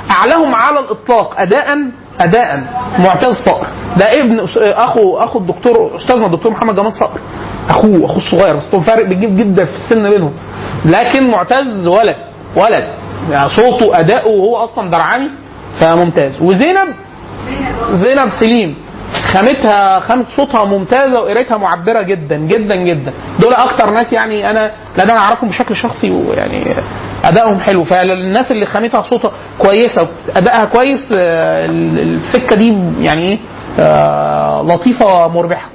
اعلاهم على الاطلاق اداء اداء معتز صقر ده ابن أس- اخو اخو الدكتور استاذنا الدكتور محمد جمال صقر اخوه اخوه الصغير بس هو فارق بيجيب جدا في السن بينهم لكن معتز ولد ولد يعني صوته اداؤه وهو اصلا درعاني فممتاز وزينب زينب سليم خامتها خامة صوتها ممتازة وقرايتها معبرة جدا جدا جدا دول أكتر ناس يعني أنا لا ده أنا أعرفهم بشكل شخصي ويعني أدائهم حلو فالناس اللي خامتها صوتها كويسة أدائها كويس آه، السكة دي يعني إيه آه، لطيفة مربحة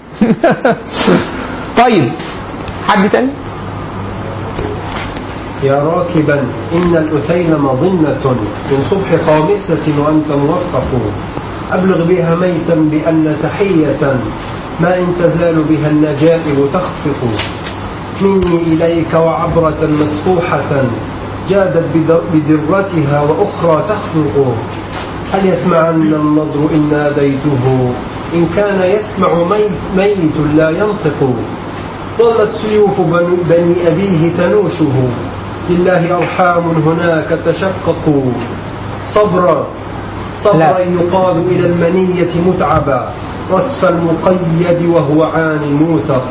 طيب حد تاني؟ يا راكبا إن الأثيل مظنة من صبح خامسة وأنت موفق أبلغ بها ميتا بأن تحية ما إن تزال بها النجائب تخفق مني إليك وعبرة مسفوحة جادت بدر- بدرتها وأخرى تخلق هل يسمعن النضر إن ناديته إن كان يسمع ميت, ميت لا ينطق ظلت سيوف بن- بني أبيه تنوشه لله أرحام هناك تشققوا صبرا صبرا لا. يقال إلى المنية متعبا وصف المقيد وهو عان موثق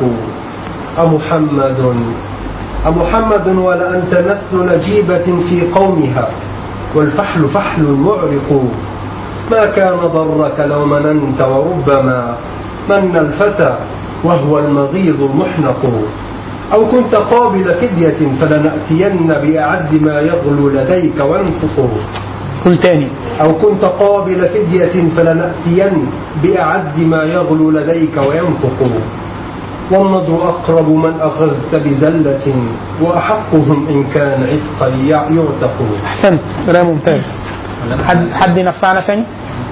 أمحمد أمحمد ولأنت نسل نجيبة في قومها والفحل فحل معرق ما كان ضرك لو مننت وربما من الفتى وهو المغيظ المحنق أو كنت قابل فدية فلنأتين بأعز ما يغلو لديك وانفق قل تاني أو كنت قابل فدية فلنأتين بأعز ما يغلو لديك وينفق والنضر أقرب من أخذت بذلة وأحقهم إن كان عتقا يعتق أحسنت قراية ممتازة حد حد ينفعنا تاني؟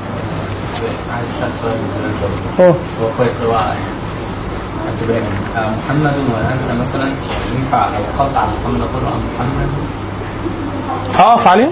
عايز اسال سؤال مثلا أوه. هو كويس اللي هو يعني خدت بالك منه. آه، محمد وانت مثلا يعني ينفع لو قطع محمد اقول له محمد اقف عليه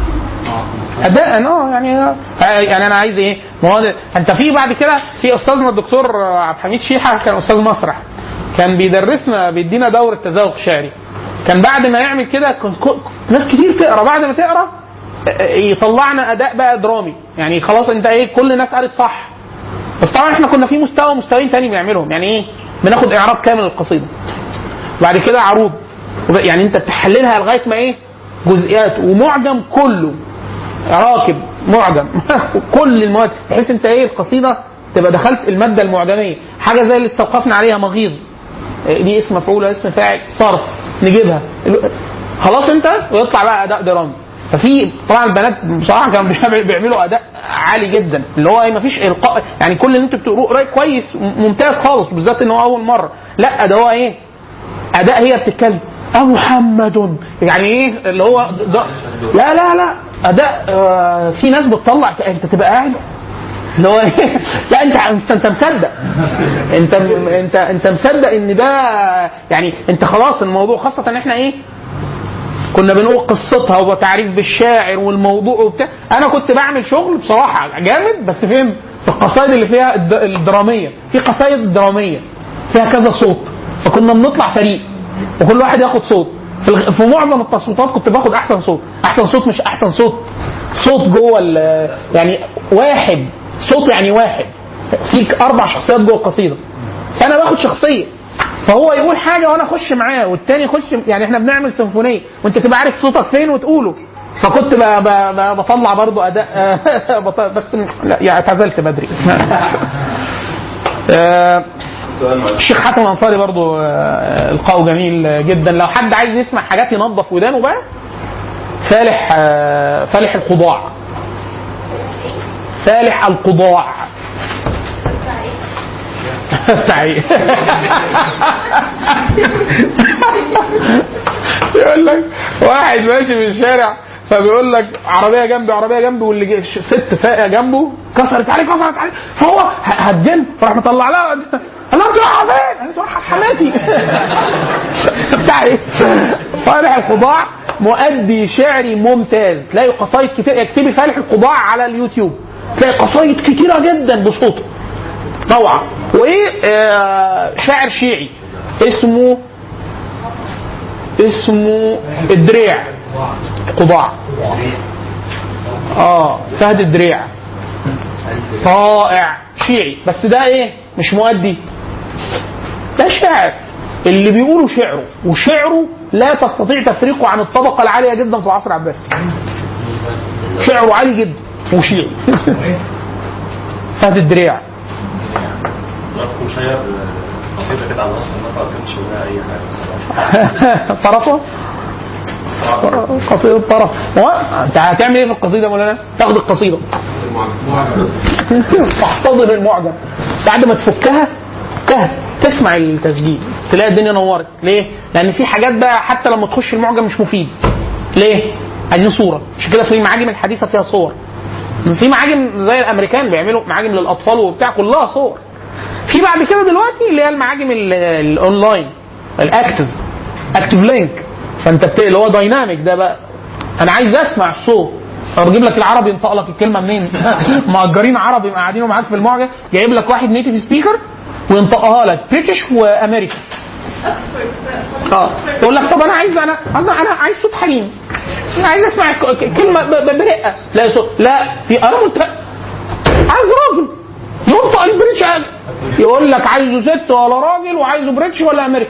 اه اداء اه يعني آه، يعني انا عايز ايه؟ ما هو ده- انت في بعد كده في استاذنا الدكتور عبد الحميد شيحه كان استاذ مسرح كان بيدرسنا بيدينا دوره تذوق شعري كان بعد ما يعمل كده كنت كو- ناس كتير تقرا بعد ما تقرا آه، يطلعنا اداء بقى درامي يعني خلاص انت ايه كل الناس قرت صح بس طبعا احنا كنا في مستوى مستويين تاني بنعملهم يعني ايه بناخد اعراب كامل القصيده وبعد كده عروض وب- يعني انت تحللها لغايه ما ايه جزئيات ومعجم كله راكب معجم كل المواد بحيث انت ايه القصيده تبقى دخلت الماده المعجميه حاجه زي اللي استوقفنا عليها مغيظ إيه دي اسم مفعول ولا اسم فاعل صرف نجيبها ال- خلاص انت ويطلع بقى اداء درامي ففي طبعا البنات بصراحه كانوا بيعمل- بيعملوا اداء عالي جدا اللي هو ايه مفيش القاء يعني كل اللي انتوا بتقروه قرايه كويس م- ممتاز خالص بالذات ان هو اول مره لا ده هو ايه اداء هي بتتكلم أمحمد يعني ايه اللي هو ده لا لا لا اداء آه، في ناس بتطلع انت تبقى قاعد اللي هو ايه لا انت انت انت مصدق انت انت انت مصدق ان ده يعني انت خلاص الموضوع خاصه ان احنا ايه كنا بنقول قصتها وتعريف بالشاعر والموضوع وبتاع انا كنت بعمل شغل بصراحه جامد بس فين في القصائد اللي فيها الد- الدراميه في قصائد دراميه فيها كذا صوت فكنا بنطلع فريق وكل واحد ياخد صوت في, الغ... في معظم التصويتات كنت باخد احسن صوت احسن صوت مش احسن صوت صوت جوه ال- يعني واحد صوت يعني واحد فيك اربع شخصيات جوه القصيده فانا باخد شخصيه فهو يقول حاجه وانا اخش معاه والتاني يخش يعني احنا بنعمل سيمفونيه وانت تبقى عارف صوتك فين وتقوله فكنت ب- ب- ب- بطلع برضو اداء بط- بس لا يعني اعتزلت بدري آه، الشيخ حاتم الانصاري برضو آه، القاءه جميل جدا لو حد عايز يسمع حاجات ينظف ودانه بقى فالح آه، فالح الخضاع فالح القضاع تعيق يقول لك واحد ماشي في الشارع فبيقول لك عربيه جنبي عربيه جنبي واللي جي- ست سايقه جنبه كسرت عليه كسرت عليه فهو ه- هتجن فراح مطلع لها انا انت رايحه فين؟ قالت له رايحه حماتي بتاع ايه؟ فالح الخضاع مؤدي شعري ممتاز تلاقي قصايد كتير اكتبي فالح الخضاع على اليوتيوب تلاقي قصايد كتيره جدا بصوته روعه وايه آه شاعر شيعي اسمه اسمه الدريع قضاع اه فهد الدريع رائع شيعي بس ده ايه مش مؤدي ده شاعر اللي بيقولوا شعره وشعره لا تستطيع تفريقه عن الطبقة العالية جدا في العصر العباسي شعره عالي جدا وشيعي فهد الدريع رفض مشير قصيدة كده على رأس النفر ما كانش ولا أي حاجة بصراحة طرفه قصيدة طرف هو انت هتعمل ايه في القصيدة يا مولانا؟ تاخد القصيدة تحتضن المعجم بعد ما تفكها فكها تسمع التسجيل تلاقي الدنيا نورت ليه؟ لأن في حاجات بقى حتى لما تخش المعجم مش مفيد ليه؟ عايزين صورة عشان كده في المعاجم الحديثة فيها صور في معاجم زي الامريكان بيعملوا معاجم للاطفال وبتاع كلها صور في بعد كده دلوقتي اللي هي المعاجم ال- الاونلاين الاكتف اكتف لينك فانت بت... اللي هو دايناميك ده بقى انا عايز اسمع الصوت انا بجيب لك العربي ينطق لك الكلمه منين مأجرين عربي مقعدينه معاك في المعجم جايب لك واحد نيتيف سبيكر وينطقها لك بريتش وامريكا اه يقول لك طب انا عايز انا انا انا عايز صوت حليم انا عايز اسمع ك- ك- كلمه ب- ب- برقه لا صوت لا في انا منت... عايز راجل ينطق البريتش عادي. يقول لك عايزه ست ولا راجل وعايزه بريتش ولا امريكا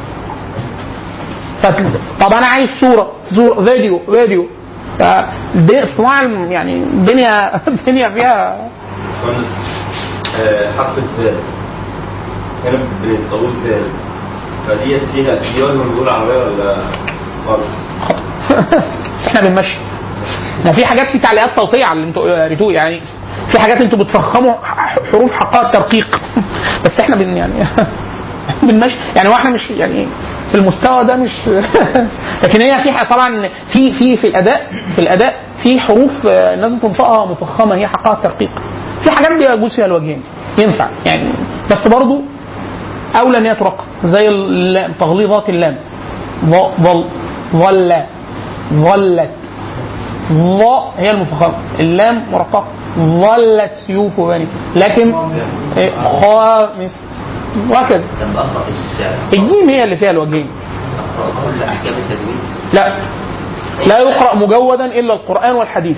فت- طب انا عايز صوره صوره فيديو فيديو ف- دي صناعه الم- يعني الدنيا الدنيا فيها مهندس آه، حرف الذال هنا بنطول ذال فديت فيها دي وزن بنقول عربية ولا خالص؟ بس احنا بنمشي ما في حاجات في تعليقات صوتيه على اللي انتوا قريتوه يعني في حاجات انتوا بتفخموا ح- حروف حقها الترقيق بس احنا بن يعني بنمشي يعني واحنا مش يعني في المستوى ده مش لكن هي في ح- طبعا في في في الاداء في الاداء في حروف آه، الناس بتنطقها مفخمه هي حقها الترقيق في حاجات بيجوز فيها الوجهين ينفع يعني بس برضو اولى ان هي ترقق زي اللام تغليظات اللام ظ- ظل ظل ظلت ظ هي المفخمة اللام مرققة ظلت سيوف بني لكن إيه، خامس وهكذا طب اقرا الشعر الجيم هي اللي فيها الوجهين اقرا كل احكام التجويد لا لا يقرأ مجودا إلا القرآن والحديث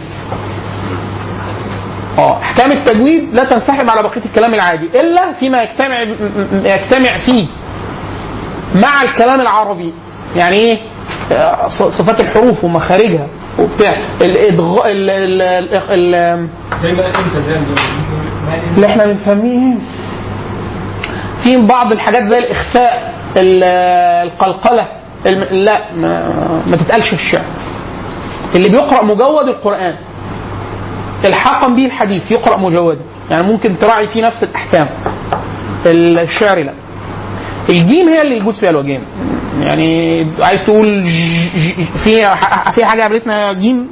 اه احكام التجويد لا تنسحب على بقيه الكلام العادي الا فيما يجتمع يجتمع فيه مع الكلام العربي يعني ايه آه، ص- صفات الحروف ومخارجها وبتاع الادغاء ال- ال- ال- ال- زي ما انت زي اللي احنا بنسميه في بعض الحاجات زي الاخفاء ال- القلقله الم- لا ما, ما تتقالش في الشعر اللي بيقرا مجود القران الحاقا به الحديث يقرا مجودا يعني ممكن تراعي فيه نفس الاحكام الشعر لا الجيم هي اللي يجوز فيها الوجهين يعني عايز تقول ج- ج- في في حاجه قابلتنا جيم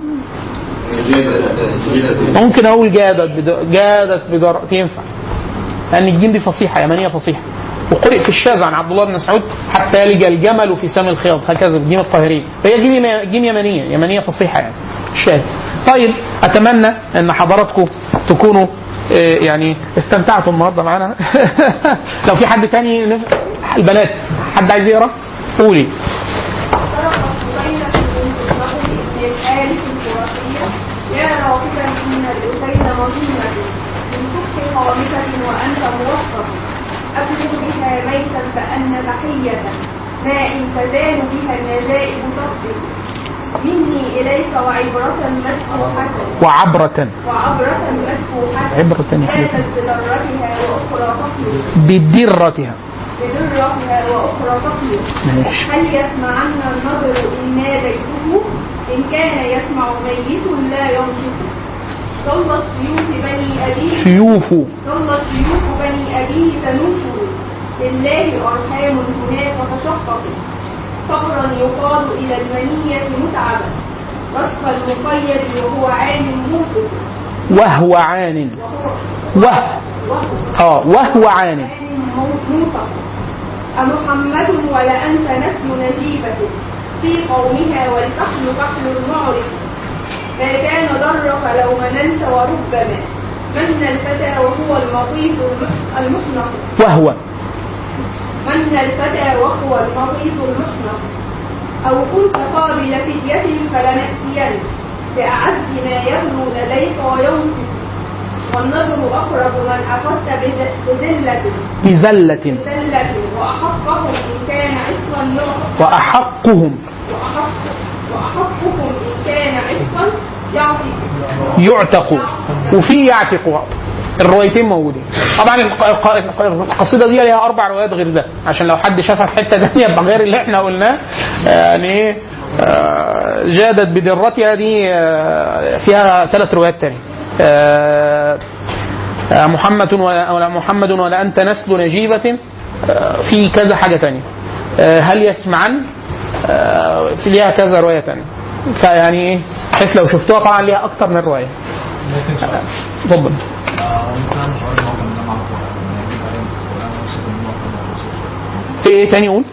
ممكن اقول جادت بد- جادت بدر تنفع لان الجيم دي فصيحه يمنيه فصيحه وقرئ في الشاذ عن عبد الله بن مسعود حتى يلج الجمل في سم الخياط هكذا الجيم القاهريه فهي جيم جيم يمنيه يمنيه فصيحه يعني الشاذ طيب اتمنى ان حضراتكم تكونوا آه، يعني استمتعتوا النهارده معانا لو في حد تاني نف- البنات حد عايز يقرا قولي طرقت قبيلة بنت الرجل بن الحارث القرشية يا راغبا إن الأسيل مظيمة من صبح خامسة وأنت موفق أبلغ بها ميتا فأن تحية ما إن تزال بها النجائب تصدق مني إليك وعبرة مسفوحة وعبرة وعبرة مسفوحة عبرة يا كانت حبيبي. بدرتها وأخرى تطلب بدرتها بدرتها وأخرى تطلب ماشي هل يسمعن النظر إن ناديته إن كان يسمع ميت لا ينطق ظلت سيوف بني أبيه سيوف ظلت سيوف بني أبيه تنوح لله أرحام هناك تشقق فقرا يقال إلى المنية متعبا رصف المقيد وهو عالم موقف وهو عان وهو وه وهو اه وهو عان موقف أمحمد ولا أنت نسل نجيبة في قومها والفحل فحل المعرف ما كان ضرك لو مننت وربما من الفتى وهو المطيف المح- المحنق وهو من الفتى وهو المطيف المحنق أو كنت قابل فدية فلنأتين بأعز ما يبلو لديك وينفق والنظر أقرب من أخذت بذ- بذلة بزلة بذلة وأحقهم إن كان عفوا يعطى وأحقهم وأحق وأحقكم إن كان عفوا يعطي يعتق وفي يعتق الروايتين موجودين طبعا الق- الق- القصيده دي ليها اربع روايات غير ده عشان لو حد شافها في حته ثانيه يبقى غير اللي احنا قلناه يعني ايه آه، جادت بدرتها دي آه، فيها ثلاث روايات تانية آه، آه، محمد ولا ولا محمد ولا انت نسل نجيبه آه، في كذا حاجه تانية آه، هل يسمعن آه، في ليها كذا روايه تانية فيعني ايه بحيث لو شفتوها طبعا ليها اكتر من روايه اتفضل في ايه تاني يقول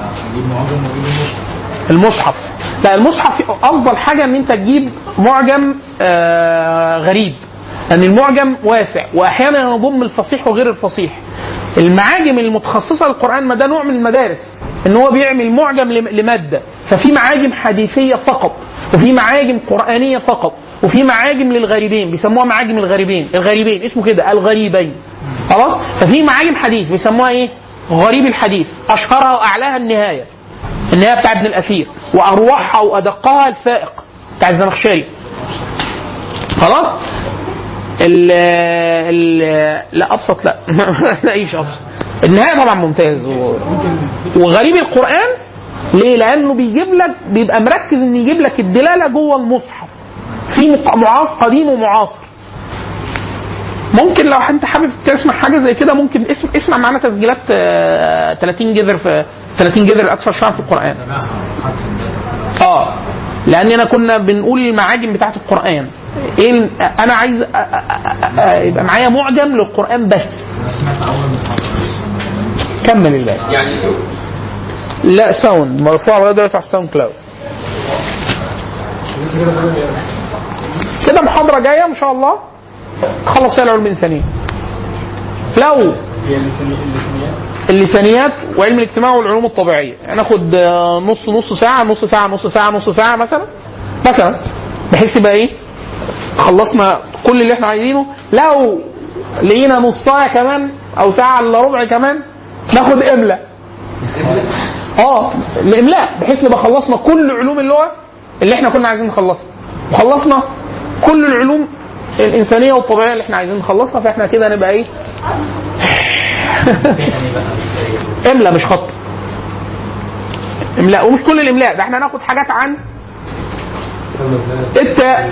المصحف لا المصحف افضل حاجه ان انت تجيب معجم آه غريب لان المعجم واسع واحيانا يضم الفصيح وغير الفصيح المعاجم المتخصصه للقران ما ده نوع من المدارس ان هو بيعمل معجم لم- لماده ففي معاجم حديثيه فقط وفي معاجم قرانيه فقط وفي معاجم للغريبين بيسموها معاجم الغريبين الغريبين اسمه كده الغريبين خلاص ففي معاجم حديث بيسموها ايه غريب الحديث اشهرها واعلاها النهايه النهايه بتاع ابن الاثير واروعها وادقها الفائق بتاع الزمخشري خلاص ال ال لا ابسط لا ما تلاقيش ابسط النهايه طبعا ممتاز و... وغريب القران ليه؟ لانه بيجيب لك بيبقى مركز ان يجيب لك الدلاله جوه المصحف في مق- معاصر قديم ومعاصر ممكن لو انت حابب تسمع حاجه زي كده ممكن اسم اسمع معانا تسجيلات آه، 30 جذر في 30 جذر الاكثر شيوعا في القران اه لاننا كنا بنقول المعاجم بتاعت القران ايه ال- انا عايز أ- أ- أ- أ- يبقى معايا معجم للقران بس كمل الباقي يعني شوف لا ساوند مرفوع لغايه دلوقتي على الساوند كلاود كده محاضره جايه ان شاء الله خلص فيها العلوم الانسانيه لو هي اللسانيات اللسانيات وعلم الاجتماع والعلوم الطبيعيه هناخد آه، نص نص ساعه نص ساعه نص ساعه نص ساعه مثلا مثلا بحيث يبقى ايه خلصنا كل اللي احنا عايزينه لو لقينا نصايه كمان او ساعه الا ربع كمان ناخد املاء اه الاملاء بحيث نبقى خلصنا كل علوم اللغه اللي احنا كنا عايزين نخلصها وخلصنا كل العلوم الانسانيه والطبيعيه اللي احنا عايزين نخلصها فاحنا كده نبقى ايه املاء مش خط املاء ومش كل الاملاء ده احنا هناخد حاجات عن التاء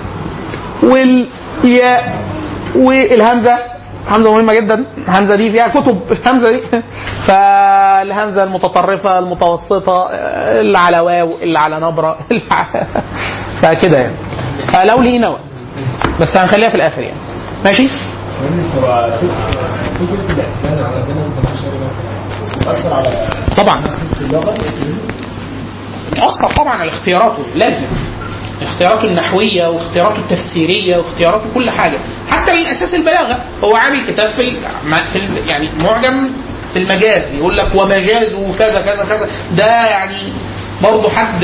والياء والهمزه همزه مهمه جدا الهمزه دي فيها كتب الهمزه دي فالهمزه المتطرفه المتوسطه اللي على واو اللي على نبره اللي على- فكده يعني فلو لقينا وقت. بس هنخليها في الاخر يعني ماشي هو فكره الاحسان استخدامها في الزمخشري مثلا بتاثر على طبعا اللغه يأثر طبعا على اختياراته لازم اختياراته النحوية واختياراته التفسيرية واختياراته كل حاجة حتى الأساس البلاغة هو عامل كتاب في, ال- مع- في ال- يعني معجم في المجاز يقول لك ومجازه كذا كذا كذا ده يعني برضه حد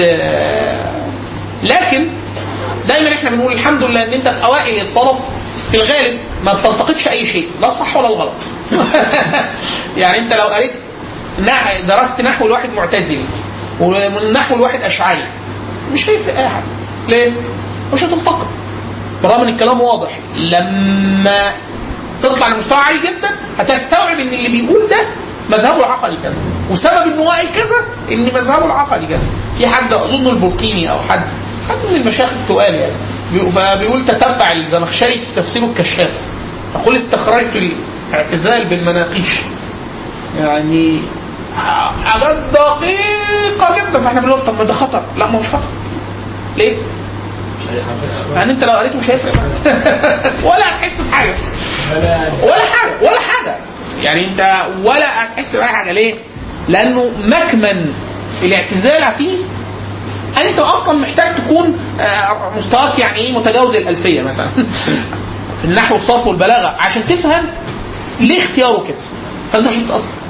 لكن دايما احنا بنقول الحمد لله ان انت في اوائل الطلب في الغالب ما بتلتقطش اي شيء لا الصح ولا الغلط يعني انت لو قريت نح- درست نحو لواحد معتزلي ومن نحو لواحد اشعري مش هيفرق اي حاجه ليه؟ مش هتلتقط بالرغم ان الكلام واضح لما تطلع لمستوى عالي جدا هتستوعب ان اللي بيقول ده مذهبه العقدي كذا وسبب ان هو قال كذا ان مذهبه العقدي كذا في حد اظن البرقيني او حد حد من المشايخ التقال يعني بيقول- بيقول تتبع الزمخشري في تفسيره الكشاف يقول استخرجت الاعتزال بالمناقيش يعني حاجات دقيقة جدا فاحنا بنقول طب ما ده خطر لا ما هوش خطر ليه؟ يعني انت لو قريته مش هيفرق ولا هتحس بحاجة ولا حاجة ولا حاجة يعني انت ولا هتحس بأي حاجة ليه؟ لأنه مكمن الاعتزال فيه انت اصلا محتاج تكون آه، مستواك يعني ايه متجاوز الالفيه مثلا في النحو والصرف والبلاغه عشان تفهم ليه اختياره كده فانت مش هتتاثر